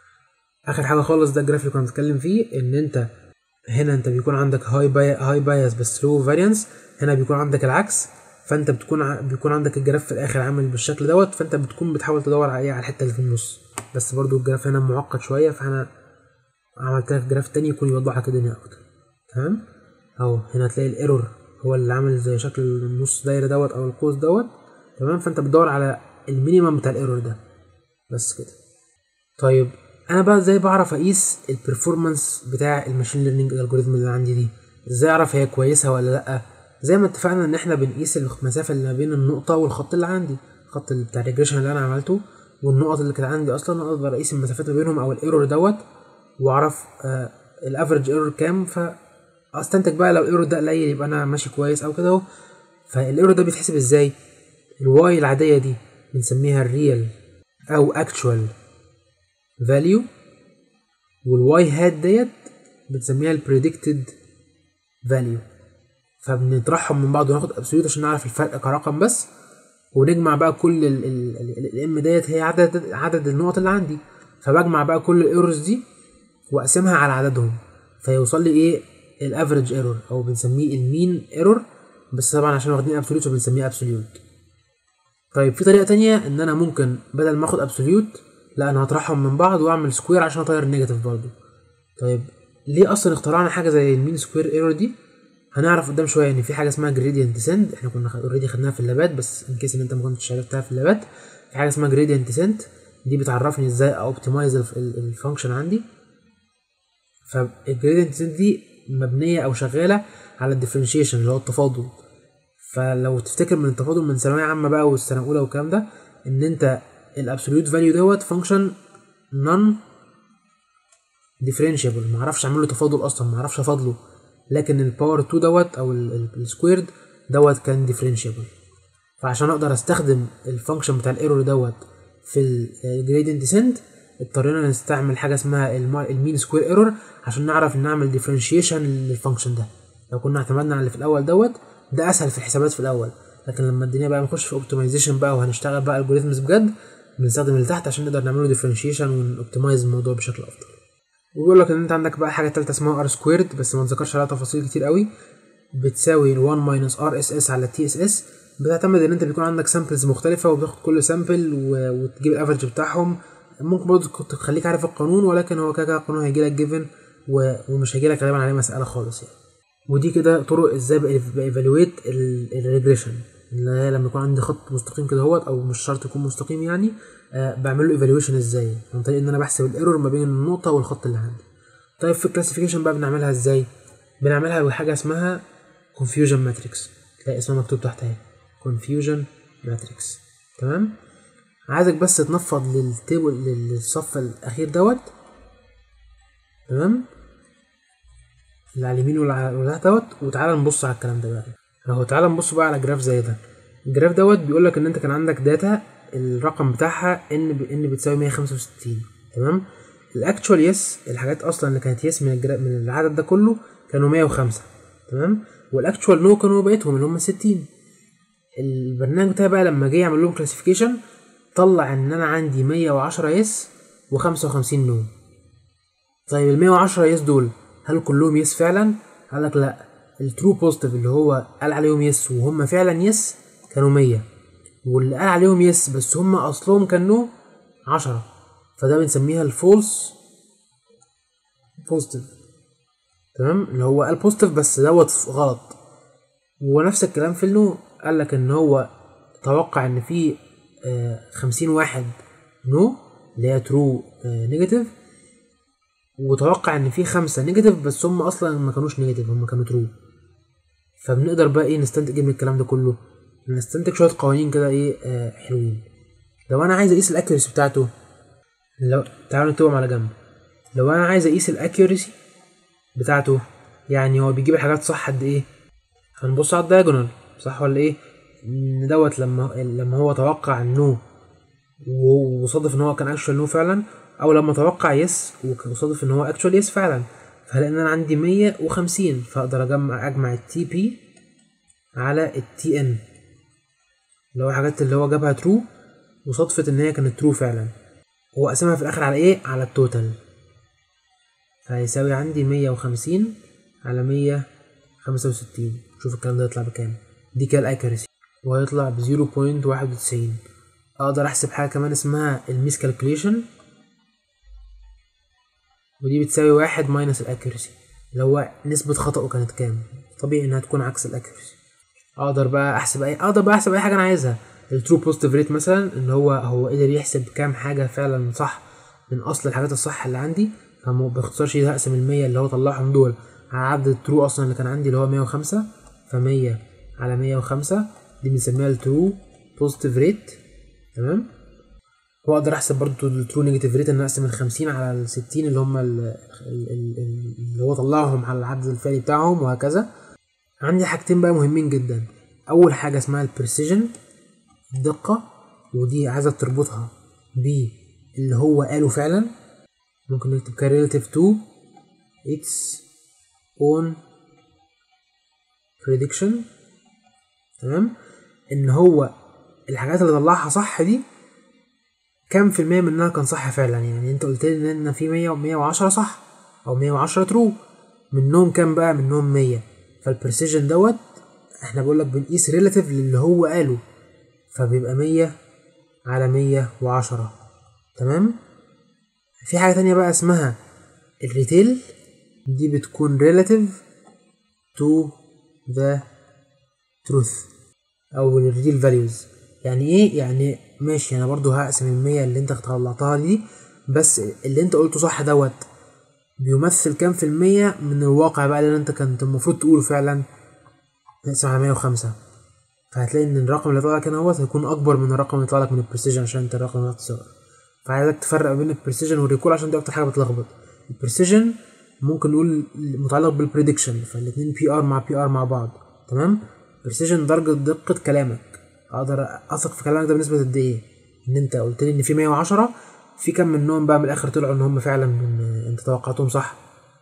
اخر حاجه خالص ده الجراف اللي كنا بنتكلم فيه ان انت هنا انت بيكون عندك هاي باي هاي بايس بس لو فاريانس هنا بيكون عندك العكس فانت بتكون ع... بيكون عندك الجراف في الاخر عامل بالشكل دوت فانت بتكون بتحاول تدور على ايه على الحته اللي في النص بس برضو الجراف هنا معقد شويه فانا عملت لك جراف تاني يكون يوضح لك الدنيا اكتر تمام اهو هنا هتلاقي الايرور هو اللي عامل زي شكل النص دايره دوت او القوس دوت تمام فانت بتدور على المينيمم بتاع الايرور ده بس كده طيب انا بقى ازاي بعرف اقيس البرفورمانس بتاع الماشين ليرنينج الالجوريزم اللي عندي دي ازاي اعرف هي كويسه ولا لا زي ما اتفقنا ان احنا بنقيس المسافه اللي ما بين النقطه والخط اللي عندي الخط اللي بتاع الريجريشن اللي انا عملته والنقط اللي كانت عندي اصلا اقدر اقيس المسافات ما بينهم او الايرور دوت واعرف آه الافرج ايرور كام فاستنتج بقى لو الايرور ده قليل يبقى انا ماشي كويس او كده اهو فالايرور ده بيتحسب ازاي الواي العاديه دي بنسميها الريال او اكتشوال فاليو والواي هات ديت بنسميها البريدكتد فاليو فبنطرحهم من بعض وناخد ابسوليوت عشان نعرف الفرق كرقم بس ونجمع بقى كل الام ديت هي عدد عدد النقط اللي عندي فبجمع بقى كل الايرورز دي واقسمها على عددهم فيوصل لي ايه الافريج ايرور او بنسميه المين ايرور بس طبعا عشان واخدين ابسوليوت فبنسميه ابسوليوت طيب في طريقه تانية ان انا ممكن بدل ما اخد ابسوليوت لا انا هطرحهم من بعض واعمل سكوير عشان اطير النيجاتيف برضو طيب ليه اصلا اخترعنا حاجه زي المين سكوير ايرور دي هنعرف قدام شويه ان في حاجه اسمها جريدينت ديسنت احنا كنا اوريدي خدناها في اللابات بس ان كيس ان انت ما كنتش عرفتها في اللابات في حاجه اسمها جريدينت ديسنت دي بتعرفني ازاي اوبتمايز الفانكشن عندي فالجريدينت ديسنت دي مبنيه او شغاله على الديفرنشيشن اللي هو التفاضل فلو تفتكر من التفاضل من ثانويه عامه بقى والسنه الاولى والكلام ده ان انت الابسوليوت فاليو دوت فانكشن نون ديفرنشيبل ما اعرفش اعمل له تفاضل اصلا ما اعرفش افاضله لكن الباور 2 دوت او السكويرد دوت كان ديفرنشيبل فعشان اقدر استخدم الفانكشن بتاع الايرور دوت في الجريدينت ديسنت اضطرينا نستعمل حاجه اسمها المين سكوير ايرور عشان نعرف نعمل ديفرنشيشن للفانكشن ده لو كنا اعتمدنا على اللي في الاول دوت ده اسهل في الحسابات في الاول لكن لما الدنيا بقى نخش في اوبتمايزيشن بقى وهنشتغل بقى الجوريزمز بجد بنستخدم اللي تحت عشان نقدر نعمله ديفرنشيشن ونوبتمايز الموضوع بشكل افضل وبيقول لك ان انت عندك بقى حاجه ثالثه اسمها ار سكويرد بس ما نذكرش عليها تفاصيل كتير قوي بتساوي 1 ماينس ار اس اس على تي اس اس بتعتمد ان انت بيكون عندك سامبلز مختلفه وبتاخد كل سامبل وتجيب الافرج بتاعهم ممكن برضه تخليك عارف القانون ولكن هو كده كده القانون هيجي لك جيفن ومش هيجي لك غالبا عليه مساله خالص يعني ودي كده طرق ازاي بايفالويت الريجريشن اللي هي لما يكون عندي خط مستقيم كده اهوت او مش شرط يكون مستقيم يعني أه بعمل له ايفالويشن ازاي عن طريق ان انا بحسب الايرور ما بين النقطه والخط اللي عندي طيب في الكلاسيفيكيشن بقى بنعملها ازاي بنعملها بحاجه اسمها confusion matrix تلاقي اسمها مكتوب تحت اهي confusion matrix تمام عايزك بس تنفض للتيبل للصف الاخير دوت تمام اللي على اليمين واللي تحت دوت وتعالى نبص على الكلام ده بقى اهو تعالى نبص بقى على جراف زي ده الجراف دوت بيقول لك ان انت كان عندك داتا الرقم بتاعها ان ب ان بتساوي 165 تمام الاكتشوال يس الحاجات اصلا اللي كانت يس من الجراف من العدد ده كله كانوا 105 تمام والاكتشوال نو كانوا بقيتهم اللي هم 60 البرنامج بتاعي بقى لما جه يعمل لهم كلاسيفيكيشن طلع ان انا عندي 110 يس و55 نو طيب ال 110 يس دول هل كلهم يس فعلا قال لك لا الترو بوزيتيف اللي هو قال عليهم يس وهم فعلا يس كانوا 100 واللي قال عليهم يس بس هم اصلهم كانوا 10 فده بنسميها الفولس بوزيتيف تمام اللي هو قال بوزيتيف بس دوت غلط ونفس الكلام في النو قال لك ان هو توقع ان في خمسين واحد نو اللي هي ترو نيجاتيف وتوقع ان في خمسة نيجاتيف بس هم اصلا ما كانوش نيجاتيف هم كانوا ترو فبنقدر بقى ايه نستنتج ايه من الكلام ده كله نستنتج شويه قوانين كده ايه آه حلوين لو انا عايز اقيس الاكيوريسي بتاعته لو تعالوا نكتبهم على جنب لو انا عايز اقيس الاكيوريسي بتاعته يعني هو بيجيب الحاجات صح قد ايه هنبص على الدايجونال صح ولا ايه ان دوت لما لما هو توقع النو وصادف ان هو كان اكشوال نو فعلا او لما توقع يس وصادف ان هو اكشوال يس فعلا فلان انا عندي مية وخمسين فاقدر اجمع اجمع التي بي على التي ان اللي هو حاجات اللي هو جابها ترو وصدفت ان هي كانت ترو فعلا وقسمها في الاخر على ايه على التوتال فهيساوي عندي مية وخمسين على مية خمسة وستين شوف الكلام ده يطلع بكام دي كده الاكيرسي وهيطلع بزيرو بوينت واحد وتسعين اقدر احسب حاجة كمان اسمها الميس كالكوليشن ودي بتساوي واحد ماينس الاكيرسي اللي هو نسبة خطأه كانت كام طبيعي انها تكون عكس الاكيرسي اقدر بقى احسب اي اقدر بقى احسب اي حاجة انا عايزها الترو بوزيتيف ريت مثلا ان هو هو قدر يحسب كام حاجة فعلا صح من اصل الحاجات الصح اللي عندي فما باختصارش هقسم المية اللي هو طلعهم دول على عدد الترو اصلا اللي كان عندي اللي هو مية وخمسة فمية على مية وخمسة دي بنسميها الترو بوزيتيف ريت تمام واقدر احسب برضو الترو نيجاتيف ريت ان اقسم الخمسين على الستين اللي هم اللي هو طلعهم على العدد الفعلي بتاعهم وهكذا عندي حاجتين بقى مهمين جدا اول حاجة اسمها البريسيجن الدقة ودي عايزك تربطها باللي هو قاله فعلا ممكن نكتب ك relative to its own prediction تمام ان هو الحاجات اللي طلعها صح دي كام في المية منها كان صح فعلا يعني انت قلت لي ان في مية ومية وعشرة صح او مية وعشرة ترو منهم كام بقى منهم مية فالبرسيجن دوت احنا بقولك بنقيس ريلاتيف للي هو قاله فبيبقى مية على مية وعشرة تمام في حاجة تانية بقى اسمها الريتيل دي بتكون relative to the truth او الريل values يعني ايه يعني ماشي انا برضو هقسم المية اللي انت طلعتها دي بس اللي انت قلته صح دوت بيمثل كام في المية من الواقع بقى اللي انت كنت المفروض تقوله فعلا نقسم على مية وخمسة فهتلاقي ان الرقم اللي طلع لك هنا هوت هيكون اكبر من الرقم اللي طلع لك من البريسيجن عشان انت الرقم ده اختصار فعايزك تفرق بين البريسيجن والريكول عشان دي اكتر حاجه بتلخبط البريسيجن ممكن نقول متعلق بالبريدكشن فالاتنين بي ار مع بي ار مع بعض تمام بريسيجن درجه دقه كلامك اقدر اثق في كلامك ده بنسبه قد ايه ان انت قلت لي ان في 110 في كم منهم بقى من الاخر طلعوا ان هم فعلا من انت توقعتهم صح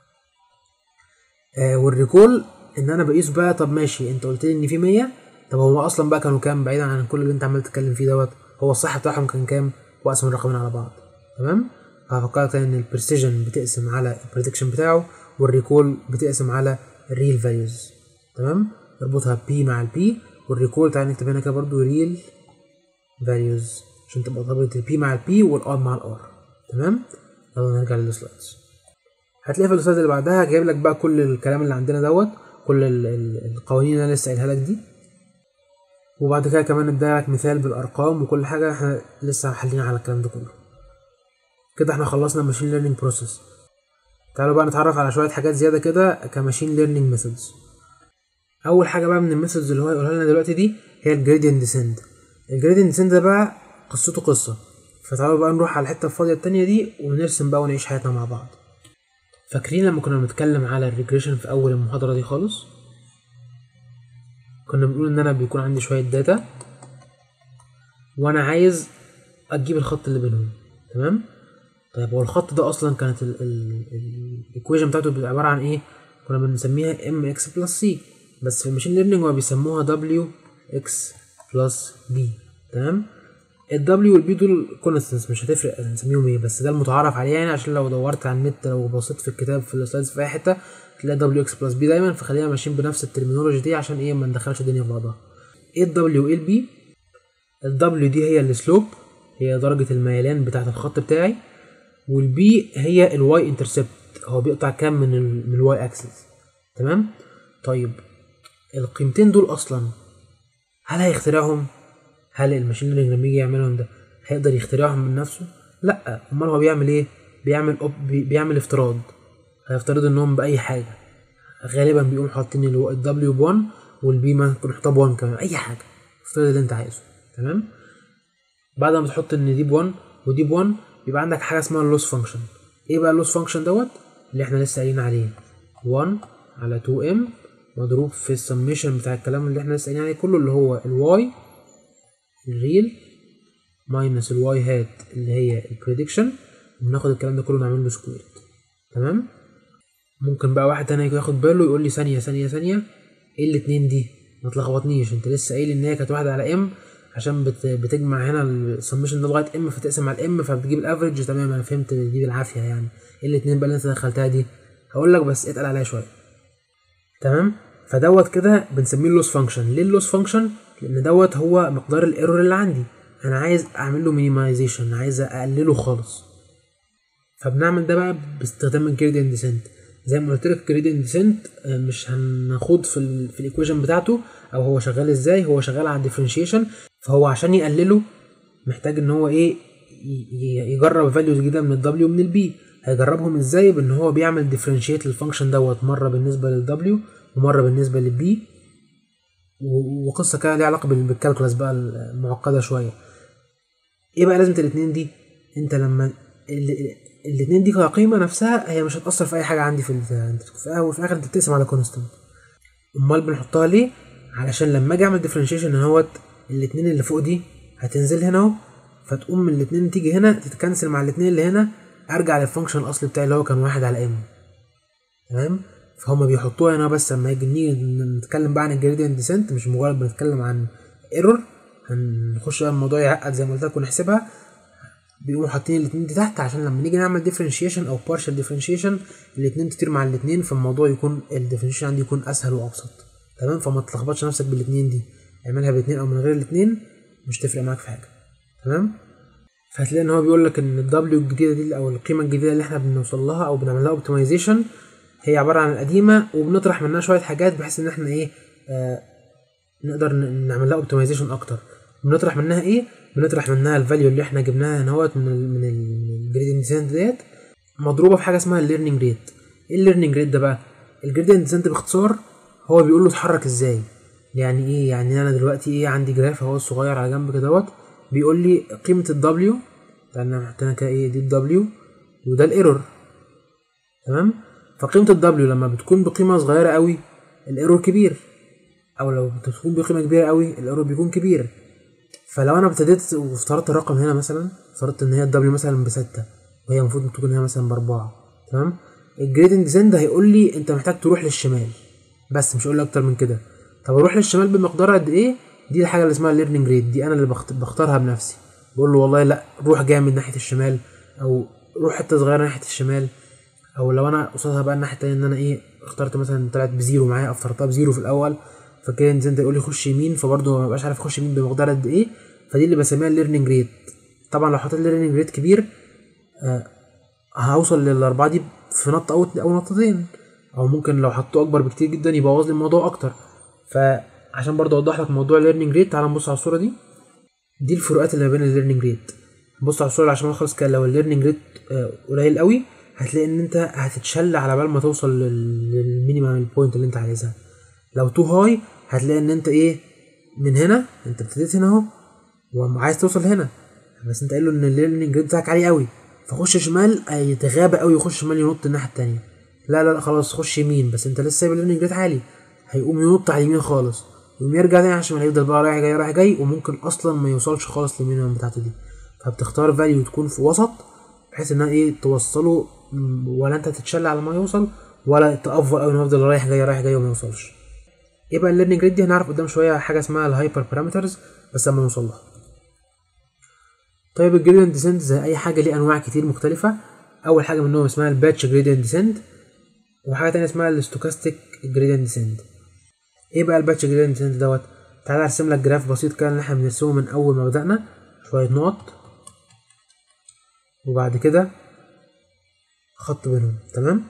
آه والريكول ان انا بقيس بقى طب ماشي انت قلت لي ان في 100 طب هو اصلا بقى كانوا كام بعيدا عن كل اللي انت عمال تتكلم فيه دوت هو الصح بتاعهم كان كام واقسم الرقمين على بعض تمام ففكرت ان البريسيجن بتقسم على البريدكشن بتاعه والريكول بتقسم على الريل فاليوز تمام اربطها بي مع البي والريكول تعالى نكتب هنا كده برضو ريل فاليوز عشان تبقى ضابط البي مع البي والار مع الار تمام يلا نرجع للسلايدز هتلاقي في السلايد اللي بعدها جايب لك بقى كل الكلام اللي عندنا دوت كل القوانين اللي انا لسه قايلها لك دي وبعد كده كمان ادالك لك مثال بالارقام وكل حاجه احنا لسه حالين على الكلام ده كله كده احنا خلصنا ماشين ليرنينج بروسيس تعالوا بقى نتعرف على شويه حاجات زياده كده كماشين ليرنينج ميثودز اول حاجه بقى من الميثودز اللي هو هيقولها لنا دلوقتي دي هي الجريدينت ديسند الجريدينت ديسند ده بقى قصته قصه فتعالوا بقى نروح على الحته الفاضيه التانية دي ونرسم بقى ونعيش حياتنا مع بعض فاكرين لما كنا بنتكلم على الريجريشن في اول المحاضره دي خالص كنا بنقول ان انا بيكون عندي شويه داتا وانا عايز اجيب الخط اللي بينهم تمام طيب هو الخط ده اصلا كانت الايكويشن بتاعته بتبقى عباره عن ايه كنا بنسميها ام اكس بلس سي بس في الماشين ليرنينج هو بيسموها دبليو اكس بلس بي تمام الدبليو والبي دول كونستنس مش هتفرق هنسميهم ايه بس ده المتعارف عليه يعني عشان لو دورت على النت لو بصيت في الكتاب في السلايدز في اي حته تلاقي دبليو اكس بلس بي دايما فخلينا ماشيين بنفس الترمينولوجي دي عشان ايه ما ندخلش الدنيا في بعضها ايه الدبليو وايه البي الدبليو دي هي السلوب هي درجه الميلان بتاعه الخط بتاعي والبي هي الواي انترسبت هو بيقطع كام من ال من الواي اكسس تمام طيب القيمتين دول اصلا هل هيخترعهم هل الماشين ليرنينج لما يجي يعملهم ده هيقدر يخترعهم من نفسه لا امال هو بيعمل ايه بيعمل أوب بي بيعمل افتراض هيفترض انهم باي حاجه غالبا بيقوم حاطين الدبليو ب 1 والبي ممكن نحطها ب 1 كمان اي حاجه افترض اللي انت عايزه تمام بعد ما تحط ان دي ب 1 ودي ب 1 بيبقى عندك حاجه اسمها اللوس فانكشن ايه بقى اللوس فانكشن دوت اللي احنا لسه قايلين عليه 1 على 2 ام مضروب في السميشن بتاع الكلام اللي احنا لسه قايلين عليه كله اللي هو الواي الريل ماينس الواي هات اللي هي البريدكشن وناخد الكلام ده كله نعمل له سكوير تمام ممكن بقى واحد تاني ياخد باله يقول لي ثانيه ثانيه ثانيه ايه الاتنين دي ما تلخبطنيش انت لسه قايل ان هي كانت واحده على ام عشان بت... بتجمع هنا السمشن ده لغايه ام فتقسم على الام فبتجيب الافرج تمام انا فهمت دي بالعافيه يعني ايه الاتنين بقى اللي انت دخلتها دي هقول لك بس اتقل عليها شويه تمام فدوت كده بنسميه اللوس فانكشن ليه اللوس فانكشن لان دوت هو مقدار الايرور اللي عندي انا عايز اعمل له مينيمايزيشن عايز اقلله خالص فبنعمل ده بقى باستخدام الجريدينت ديسنت زي ما قلت لك الجريدينت ديسنت مش هنخوض في ال في الايكويشن بتاعته او هو شغال ازاي هو شغال على الديفرنشيشن فهو عشان يقلله محتاج ان هو ايه يجرب فاليوز جديده من الدبليو ومن البي هيجربهم ازاي بان هو بيعمل ديفرنشيت للفانكشن دوت مره بالنسبه للدبليو ومره بالنسبه للبي وقصه كده ليها علاقه بالكالكولاس بقى المعقده شويه ايه بقى لازمه الاثنين دي انت لما الاثنين دي كقيمه نفسها هي مش هتاثر في اي حاجه عندي في انت في الاول وفي الاخر انت بتقسم على كونستنت امال بنحطها ليه علشان لما اجي اعمل ديفرنشيشن اهوت الاثنين اللي فوق دي هتنزل هنا اهو فتقوم من الاثنين تيجي هنا تتكنسل مع الاثنين اللي هنا ارجع للفانكشن الاصلي بتاعي اللي هو كان واحد على ام تمام فهم بيحطوها هنا بس لما يجي نيجي نتكلم بقى عن الجريدينت ديسنت مش مجرد بنتكلم عن ايرور هنخش بقى الموضوع يعقد زي ما قلت لك ونحسبها بيقوموا حاطين الاثنين دي تحت عشان لما نيجي نعمل ديفرنشيشن او بارشال ديفرنشيشن الاثنين تطير مع الاثنين فالموضوع يكون الديفرنشيشن عندي يكون اسهل وابسط تمام فما تلخبطش نفسك بالاثنين دي اعملها بالاثنين او من غير الاثنين مش تفرق معاك في حاجه تمام فهتلاقي ان هو بيقول لك ان الدبليو الجديده دي او القيمه الجديده اللي احنا بنوصل لها او بنعمل لها اوبتمايزيشن هي عباره عن القديمه وبنطرح منها شويه حاجات بحيث ان احنا ايه آه نقدر نعمل لها اوبتمايزيشن اكتر بنطرح منها ايه بنطرح منها الفاليو اللي احنا جبناها هنا هوت من ال من الجريدينت ديسنت ديت مضروبه في حاجه اسمها الليرنينج ريت ايه الليرنينج ريت ده بقى الجريدينت ديسنت باختصار هو بيقول له اتحرك ازاي يعني ايه يعني انا دلوقتي ايه عندي جراف اهو صغير على جنب كده بيقول لي قيمه الدبليو لان حطينا كده ايه دي الدبليو وده الايرور تمام فقيمه الدبليو لما بتكون بقيمه صغيره قوي الايرور كبير او لو بتكون بقيمه كبيره قوي الايرور بيكون كبير فلو انا ابتديت وافترضت الرقم هنا مثلا افترضت ان هي الدبليو مثلا بستة وهي المفروض تكون هنا مثلا باربعة تمام الجريدنج ديزاين ده هيقول لي انت محتاج تروح للشمال بس مش هقول لي اكتر من كده طب اروح للشمال بمقدار قد ايه دي الحاجه اللي اسمها ليرنينج ريت دي انا اللي بختارها بنفسي بقول له والله لا روح جامد ناحيه الشمال او روح حته صغيره ناحيه الشمال او لو انا قصادها بقى الناحيه التانيه ان انا ايه اخترت مثلا طلعت بزيرو معايا افترضتها بزيرو في الاول فكده ديزاين ده يقول لي خش يمين فبرضه ما بقاش عارف اخش يمين بمقدار قد ايه فدي اللي بسميها الليرنينج ريت طبعا لو حطيت الليرنينج ريت كبير آه هوصل للاربعه دي في نطه او او نطتين او ممكن لو حطوه اكبر بكتير جدا يبوظ لي الموضوع اكتر فعشان برضه اوضح لك موضوع الليرنينج ريت تعال نبص على الصوره دي دي الفروقات اللي ما بين الليرنينج ريت بص على الصوره عشان خالص كده لو الليرنينج ريت آه قليل قوي هتلاقي ان انت هتتشل على بال ما توصل للمينيمم بوينت اللي انت عايزها لو تو هاي هتلاقي ان انت ايه من هنا انت ابتديت هنا اهو وعايز توصل هنا بس انت قايل له ان الليرنينج ريت بتاعك عالي قوي فخش شمال يتغابى قوي يخش شمال ينط الناحيه التانية لا لا لا خلاص خش يمين بس انت لسه سايب الليرنينج ريت عالي هيقوم ينط على اليمين خالص يقوم يرجع تاني على الشمال يفضل بقى رايح جاي رايح جاي وممكن اصلا ما يوصلش خالص للمينيمم بتاعته دي فبتختار فاليو تكون في وسط بحيث انها ايه توصله ولا انت تتشل على ما يوصل ولا تأفور قوي انه يفضل رايح جاي رايح جاي وما يوصلش يبقى الليرنينج ريت دي هنعرف قدام شويه حاجه اسمها الهايبر بارامترز بس لما نوصل لها طيب الجريدينت ديسنت زي اي حاجه ليه انواع كتير مختلفه اول حاجه منهم اسمها الباتش جريدينت ديسنت وحاجه تانية اسمها الستوكاستيك جريدينت ديسنت ايه بقى الباتش جريدينت ديسنت دوت تعالى ارسم لك جراف بسيط كده اللي احنا بنرسمه من اول ما بدانا شويه نقط وبعد كده خط بينهم تمام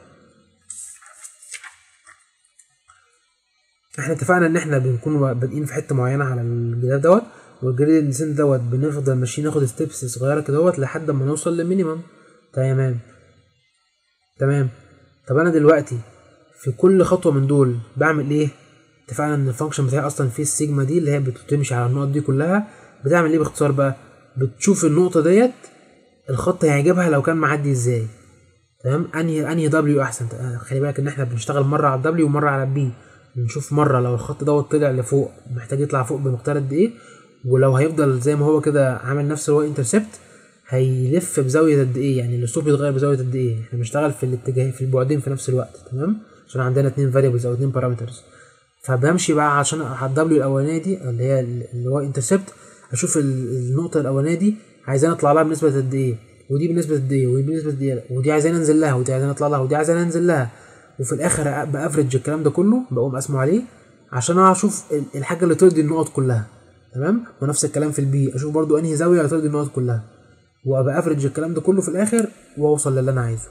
احنا اتفقنا ان احنا بنكون بادئين في حته معينه على الجراف دوت والجريد ديسنت دوت بنفضل ماشيين ناخد ستيبس صغيره كده دوت لحد ما نوصل للمينيمم تمام تمام طب انا دلوقتي في كل خطوه من دول بعمل ايه اتفقنا ان الفانكشن بتاعي اصلا فيه السيجما دي اللي هي بتمشي على النقط دي كلها بتعمل ايه باختصار بقى بتشوف النقطه ديت الخط هيعجبها لو كان معدي ازاي تمام انهي انهي دبليو احسن خلي بالك ان احنا بنشتغل مره على الدبليو ومره على البي نشوف مره لو الخط دوت طلع لفوق محتاج يطلع فوق بمقدار قد ايه ولو هيفضل زي ما هو كده عامل نفس الواي انترسبت هيلف بزاويه قد ايه يعني الاسلوب يتغير بزاويه قد ايه احنا بنشتغل في الاتجاه في البعدين في نفس الوقت تمام عشان عندنا اتنين فاريبلز او اتنين بارامترز فبمشي بقى عشان على الدبليو الاولانيه دي اللي هي الواي انترسبت اشوف ال- النقطه الاولانيه دي عايزين اطلع لها بنسبه قد ايه ودي بنسبه قد ايه ودي بنسبه قد ايه ودي عايزين انزل لها ودي عايزين اطلع لها ودي عايزين انزل لها وفي الاخر بافرج الكلام ده كله بقوم اسمه عليه عشان انا اشوف ال- الحاجه اللي ترضي النقط كلها تمام ونفس الكلام في البي اشوف برضو انهي زاويه اللي ترضي النقط كلها وابقى افرج الكلام ده كله في الاخر واوصل للي انا عايزه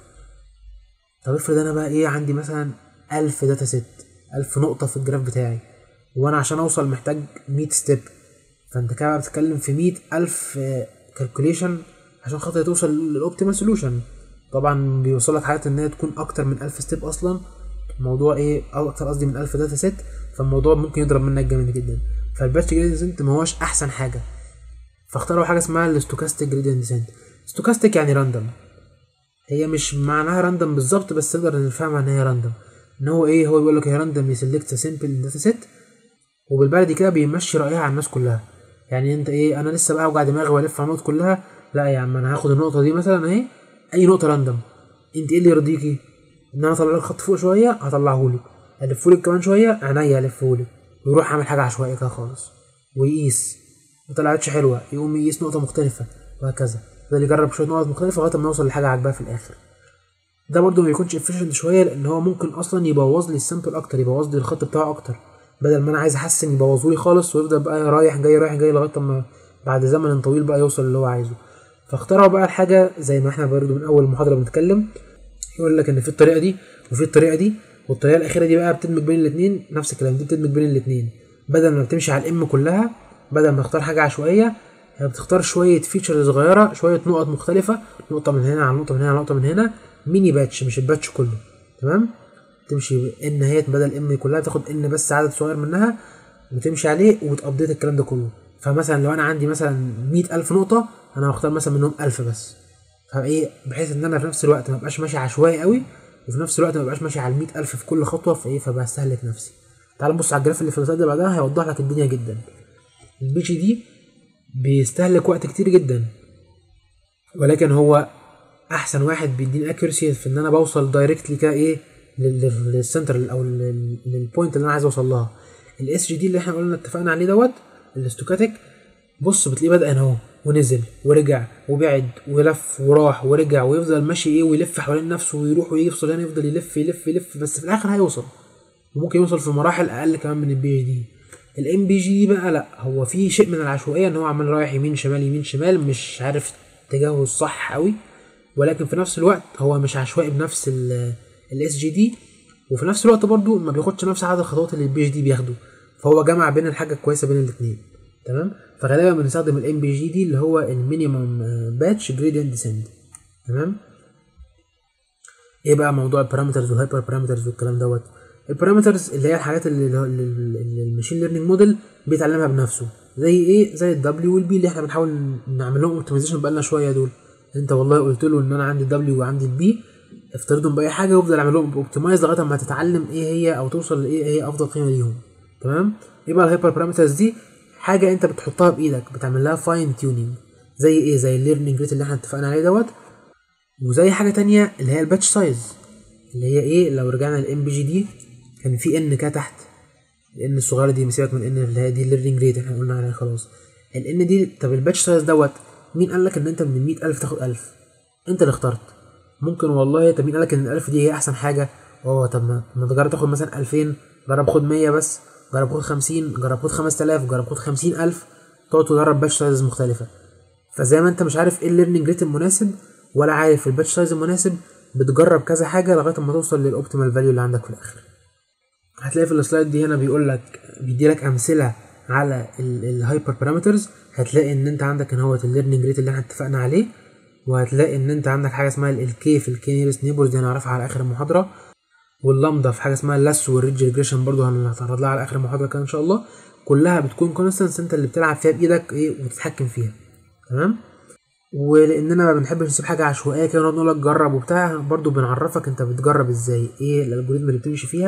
طب افرض انا بقى ايه عندي مثلا 1000 داتا سيت 1000 نقطه في الجراف بتاعي وانا عشان اوصل محتاج 100 ستيب فانت كده بقى بتتكلم في 100000 كالكوليشن عشان خاطر توصل للاوبتيمال سولوشن طبعا بيوصلك حاجات ان هي تكون اكتر من 1000 ستيب اصلا الموضوع ايه او اكتر قصدي من 1000 داتا سيت فالموضوع ممكن يضرب منك جامد جدا فالباتش جريدينت ما هوش احسن حاجه فاختاروا حاجه اسمها الستوكاستيك جريدينت ديسنت ستوكاستيك يعني راندوم هي مش معناها راندوم بالظبط بس تقدر نفهمها ان هي راندوم ان هو ايه هو بيقول لك هي راندوم يسلكت سمبل داتا سيت وبالبلدي كده بيمشي رايها على الناس كلها يعني انت ايه انا لسه بقى اوجع دماغي والف على النقط كلها لا يا عم انا هاخد النقطه دي مثلا اهي اي نقطه راندوم انت ايه اللي يرضيكي ان انا اطلع لك خط فوق شويه هطلعهولك الفهولك كمان شويه عينيا الفهولك ويروح عامل حاجه عشوائيه كده خالص ويقيس ما طلعتش حلوه يقوم يقيس نقطه مختلفه وهكذا يفضل يجرب شويه نقط مختلفه لغايه ما يوصل لحاجه عاجباه في الاخر ده برضه ما بيكونش efficient شويه لان هو ممكن اصلا يبوظ لي السامبل اكتر يبوظ لي الخط بتاعه اكتر بدل ما انا عايز احسن يبوظه لي خالص ويفضل بقى رايح جاي رايح جاي لغايه ما بعد زمن طويل بقى يوصل اللي هو عايزه فاخترعوا بقى الحاجه زي ما احنا برضه من اول المحاضره بنتكلم يقول لك ان في الطريقه دي وفي الطريقه دي والطريقه الاخيره دي بقى بتدمج بين الاثنين نفس الكلام دي بتدمج بين الاثنين بدل ما بتمشي على الام كلها بدل ما تختار حاجه عشوائيه هي بتختار شويه فيتشرز صغيره شويه نقط مختلفه نقطه من هنا على نقطه من هنا على نقطه من هنا ميني باتش مش الباتش كله تمام تمشي ان هي بدل ام كلها تاخد ان بس عدد صغير منها وتمشي عليه وتابديت الكلام ده كله فمثلا لو انا عندي مثلا مئة ألف نقطة أنا هختار مثلا منهم ألف بس فايه بحيث ان انا في نفس الوقت ما بقاش ماشي عشوائي قوي وفي نفس الوقت ما بقاش ماشي على المئة ألف في كل خطوة فايه فبستهلك نفسي تعال نبص على الجراف اللي في السلايد اللي بعدها هيوضح لك الدنيا جدا البيتش دي بيستهلك وقت كتير جدا ولكن هو احسن واحد بيديني اكيورسي في ان انا بوصل دايركتلي كده ايه لل- لل- للسنتر او لل- للبوينت اللي انا عايز اوصل لها الاس جي دي اللي احنا قلنا اتفقنا عليه دوت الاستوكاتيك بص بتلاقيه بدأ هنا اهو ونزل ورجع وبعد ولف وراح ورجع ويفضل ماشي ايه ويلف حوالين نفسه ويروح ويفصل هنا يفضل يلف يلف يلف بس في الاخر هيوصل وممكن يوصل في مراحل اقل كمان من البي جي دي الام بي جي دي بقى لا هو في شيء من العشوائيه ان هو عمال رايح يمين شمال يمين شمال مش عارف اتجاهه الصح قوي ولكن في نفس الوقت هو مش عشوائي بنفس الاس جي دي وفي نفس الوقت برضو ما بياخدش نفس عدد الخطوات اللي البي جي دي بياخده فهو جمع بين الحاجه الكويسه بين الاثنين تمام فغالبا بنستخدم الام بي جي دي اللي هو المينيمم باتش جريدينت ديسند تمام ايه بقى موضوع البارامترز والهايبر بارامترز والكلام دوت البارامترز اللي هي الحاجات اللي, اللي اللي الماشين ليرنينج موديل بيتعلمها بنفسه زي ايه زي الدبليو والبي اللي احنا بنحاول نعمل لهم اوبتمايزيشن بقالنا شويه دول انت والله قلت له ان انا عندي الدبليو وعندي البي افترضهم باي حاجه وافضل اعمل لهم اوبتمايز لغايه ما تتعلم ايه هي او توصل لايه هي افضل قيمه ليهم تمام يبقى الهايبر بارامترز دي حاجه انت بتحطها بايدك بتعمل لها فاين تيونينج زي ايه زي الليرنينج ريت اللي احنا اتفقنا عليه دوت وزي حاجه تانية اللي هي الباتش سايز اللي هي ايه لو رجعنا للام بي جي دي كان في ان كده تحت الان الصغيره دي مسيبك من ان اللي هي دي الليرنينج ريت احنا قلنا عليها خلاص الان دي طب الباتش سايز دوت مين قال لك ان انت من 100000 تاخد 1000 انت اللي اخترت ممكن والله طب مين قال لك ان ال 1000 دي هي احسن حاجه اه طب ما ما تجرب تاخد مثلا 2000 جرب خد 100 بس جرب خد 50 جرب خد 5000 جرب خد 50000 تقعد تجرب باتش سايز مختلفه فزي ما انت مش عارف ايه الليرنينج ريت المناسب ولا عارف الباتش سايز المناسب بتجرب كذا حاجه لغايه ما توصل للاوبتيمال فاليو اللي عندك في الاخر هتلاقي في السلايد دي هنا بيقول لك بيدي لك امثله على الهايبر بارامترز هتلاقي ان انت عندك ان هو الليرنينج ريت اللي احنا اتفقنا عليه وهتلاقي ان انت عندك حاجه اسمها الكي في الكي نيرست نيبرز دي هنعرفها على اخر المحاضره واللامدا في حاجه اسمها اللاس والريدج ريجريشن برضه هنتعرض لها على اخر المحاضره كده ان شاء الله كلها بتكون كونستنس انت اللي بتلعب فيها بايدك ايه وتتحكم فيها تمام ولاننا ما بنحبش نسيب حاجه عشوائيه كده ونقعد نقول لك جرب وبتاع برضه بنعرفك انت بتجرب ازاي ايه الالجوريزم اللي بتمشي فيها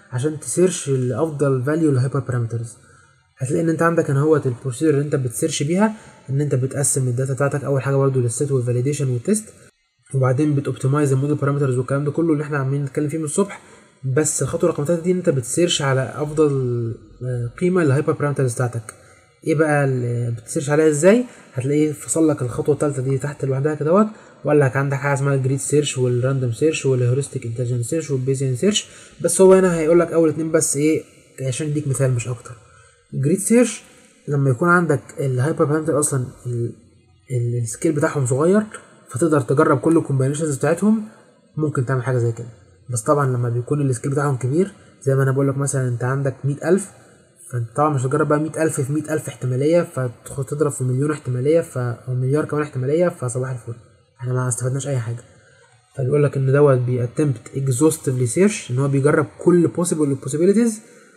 عشان تسيرش لافضل فاليو للهايبر بارامترز هتلاقي ان انت عندك هنا هو البروسيدور اللي انت بتسيرش بيها ان انت بتقسم الداتا بتاعتك اول حاجه برضو للست والفاليديشن والتست وبعدين بتوبتمايز الموديل بارامترز والكلام ده كله اللي احنا عمالين نتكلم فيه من الصبح بس الخطوه رقم 3 دي ان انت بتسيرش على افضل قيمه للهايبر بارامترز بتاعتك ايه بقى اللي بتسيرش عليها ازاي هتلاقيه فصل لك الخطوه الثالثه دي تحت لوحدها كده اهوت وقال لك عندك حاجه اسمها الجريد سيرش والراندوم سيرش والهيورستيك انتليجنس سيرش والبيزيان سيرش بس هو هنا هيقول لك اول اتنين بس ايه عشان يديك مثال مش اكتر الجريد سيرش لما يكون عندك الهايبر بارامتر اصلا السكيل بتاعهم صغير فتقدر تجرب كل الكومبينيشنز بتاعتهم ممكن تعمل حاجه زي كده بس طبعا لما بيكون السكيل بتاعهم كبير زي ما انا بقول لك مثلا انت عندك مئة ألف فانت طبعا مش هتجرب بقى مئة ألف في مئة ألف احتمالية فتدخل تضرب في مليون احتمالية ف أو مليار كمان احتمالية فصباح الفل احنا ما استفدناش أي حاجة فبيقول لك إن دوت بيأتمبت exhaustively search إن هو بيجرب كل possible possibilities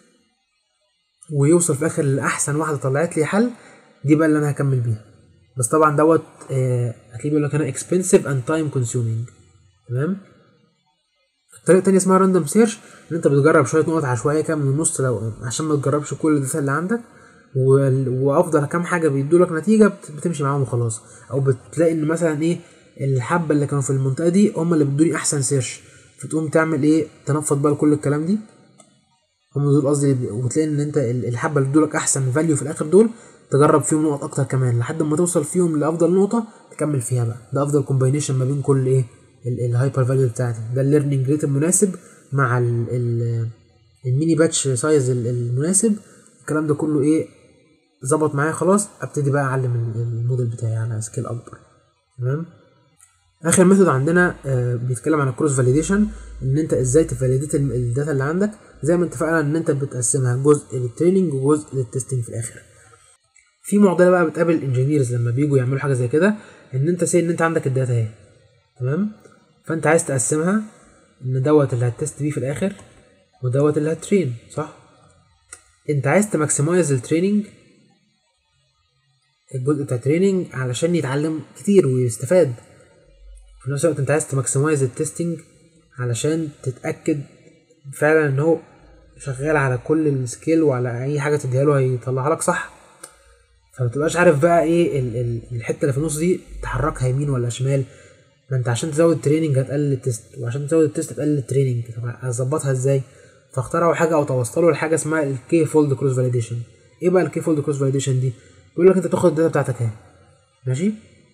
ويوصل في الآخر لأحسن واحدة طلعت لي حل دي بقى اللي أنا هكمل بيها بس طبعا دوت آه هتلاقيه بيقول لك هنا expensive and time consuming تمام الطريقة التانية اسمها راندوم سيرش ان انت بتجرب شوية نقط عشوائية كده من النص لو عشان ما تجربش كل الداتا اللي عندك و... وافضل كام حاجة بيدولك نتيجة بت... بتمشي معاهم وخلاص او بتلاقي ان مثلا ايه الحبة اللي كانوا في المنطقة دي هم اللي بيدوني احسن سيرش فتقوم تعمل ايه تنفض بقى كل الكلام دي هم دول قصدي وتلاقي ان انت الحبة اللي بيدولك احسن فاليو في الاخر دول تجرب فيهم نقط اكتر كمان لحد ما توصل فيهم لافضل نقطة تكمل فيها بقى ده افضل كومباينيشن ما بين كل ايه الهايبر فاليو بتاعتي ده الليرنينج ريت المناسب مع ال ال الميني باتش سايز المناسب الكلام ده كله ايه ظبط معايا خلاص ابتدي بقى اعلم الموديل بتاعي على سكيل اكبر تمام اخر ميثود عندنا آه بيتكلم عن الكروس فاليديشن ان انت ازاي تفاليديت الداتا اللي عندك زي ما اتفقنا ان انت بتقسمها جزء للتريننج وجزء للتستنج في الاخر في معضله بقى بتقابل الانجينيرز لما بيجوا يعملوا حاجه زي كده ان انت سي ان انت عندك الداتا اهي تمام فانت عايز تقسمها ان دوت اللي هتست بيه في الاخر ودوت اللي هترين صح انت عايز تماكسمايز التريننج الجزء بتاع التريننج علشان يتعلم كتير ويستفاد في نفس الوقت انت عايز تماكسمايز التستنج علشان تتاكد فعلا ان هو شغال على كل السكيل وعلى اي حاجه تديها له هيطلعها لك صح فمتبقاش عارف بقى ايه ال ال الحته اللي في النص دي تحركها يمين ولا شمال ما انت عشان تزود التريننج هتقلل التست وعشان تزود التست هتقلل التريننج طب هظبطها ازاي فاخترعوا حاجه او توصلوا لحاجه اسمها الكي فولد كروس فاليديشن ايه بقى الكي فولد كروس فاليديشن دي بيقول لك انت تاخد الداتا بتاعتك اهي ماشي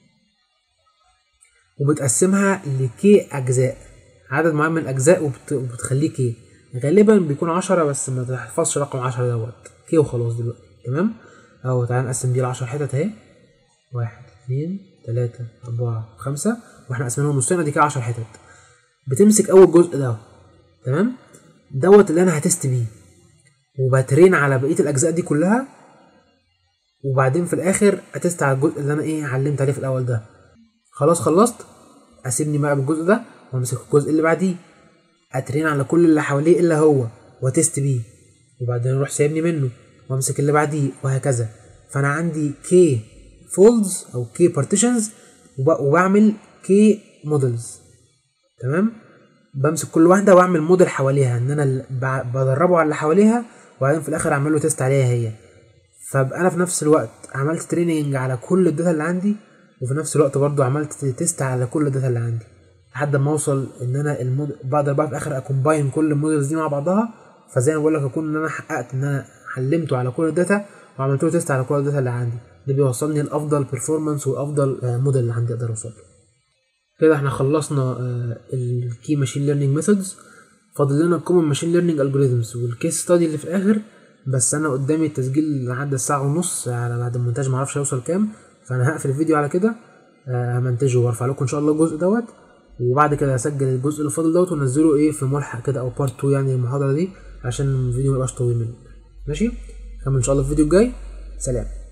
وبتقسمها لكي اجزاء عدد معين من الاجزاء وبت... وبتخليه كي غالبا بيكون عشرة بس ما تحفظش رقم عشرة دوت كي وخلاص دلوقتي تمام اهو تعالى نقسم دي لعشر حتت اهي واحد اتنين تلاتة أربعة خمسة واحنا قسمناهم نصين ادي كده 10 حتت بتمسك أول جزء ده تمام دوت اللي أنا هتست بيه وبترين على بقية الأجزاء دي كلها وبعدين في الآخر أتست على الجزء اللي أنا إيه علمت عليه في الأول ده خلاص خلصت أسيبني بقى بالجزء ده وأمسك الجزء اللي بعديه أترين على كل اللي حواليه إلا هو وأتست بيه وبعدين أروح سايبني منه وأمسك اللي بعديه وهكذا فأنا عندي كي فولدز او كي بارتيشنز وبعمل كي مودلز تمام بمسك كل واحده واعمل موديل حواليها ان انا بدربه على اللي حواليها وبعدين في الاخر اعمل له تيست عليها هي فابقى انا في نفس الوقت عملت تريننج على كل الداتا اللي عندي وفي نفس الوقت برضو عملت تيست على كل الداتا اللي عندي لحد ما اوصل ان انا المود... بقدر بقى في الاخر اكومباين كل المودلز دي مع بعضها فزي ما بقول لك اكون ان انا حققت ان انا علمته على كل الداتا وعملت له تيست على كل الداتا اللي عندي ده بيوصلني لافضل بيرفورمانس وافضل موديل اللي عندي اقدر اوصل له كده احنا خلصنا الكي ماشين ليرنينج ميثودز فاضل لنا الكومن ماشين ليرنينج الجوريزمز والكيس ستادي اللي في الاخر بس انا قدامي التسجيل عدى الساعه ونص على بعد المونتاج معرفش هيوصل كام فانا هقفل الفيديو على كده همنتجه وارفع لكم ان شاء الله الجزء دوت وبعد كده هسجل الجزء اللي فاضل دوت وانزله ايه في ملحق كده او بارت 2 يعني المحاضره دي عشان الفيديو ميبقاش طويل منه ماشي نكمل ان شاء الله في الفيديو الجاي سلام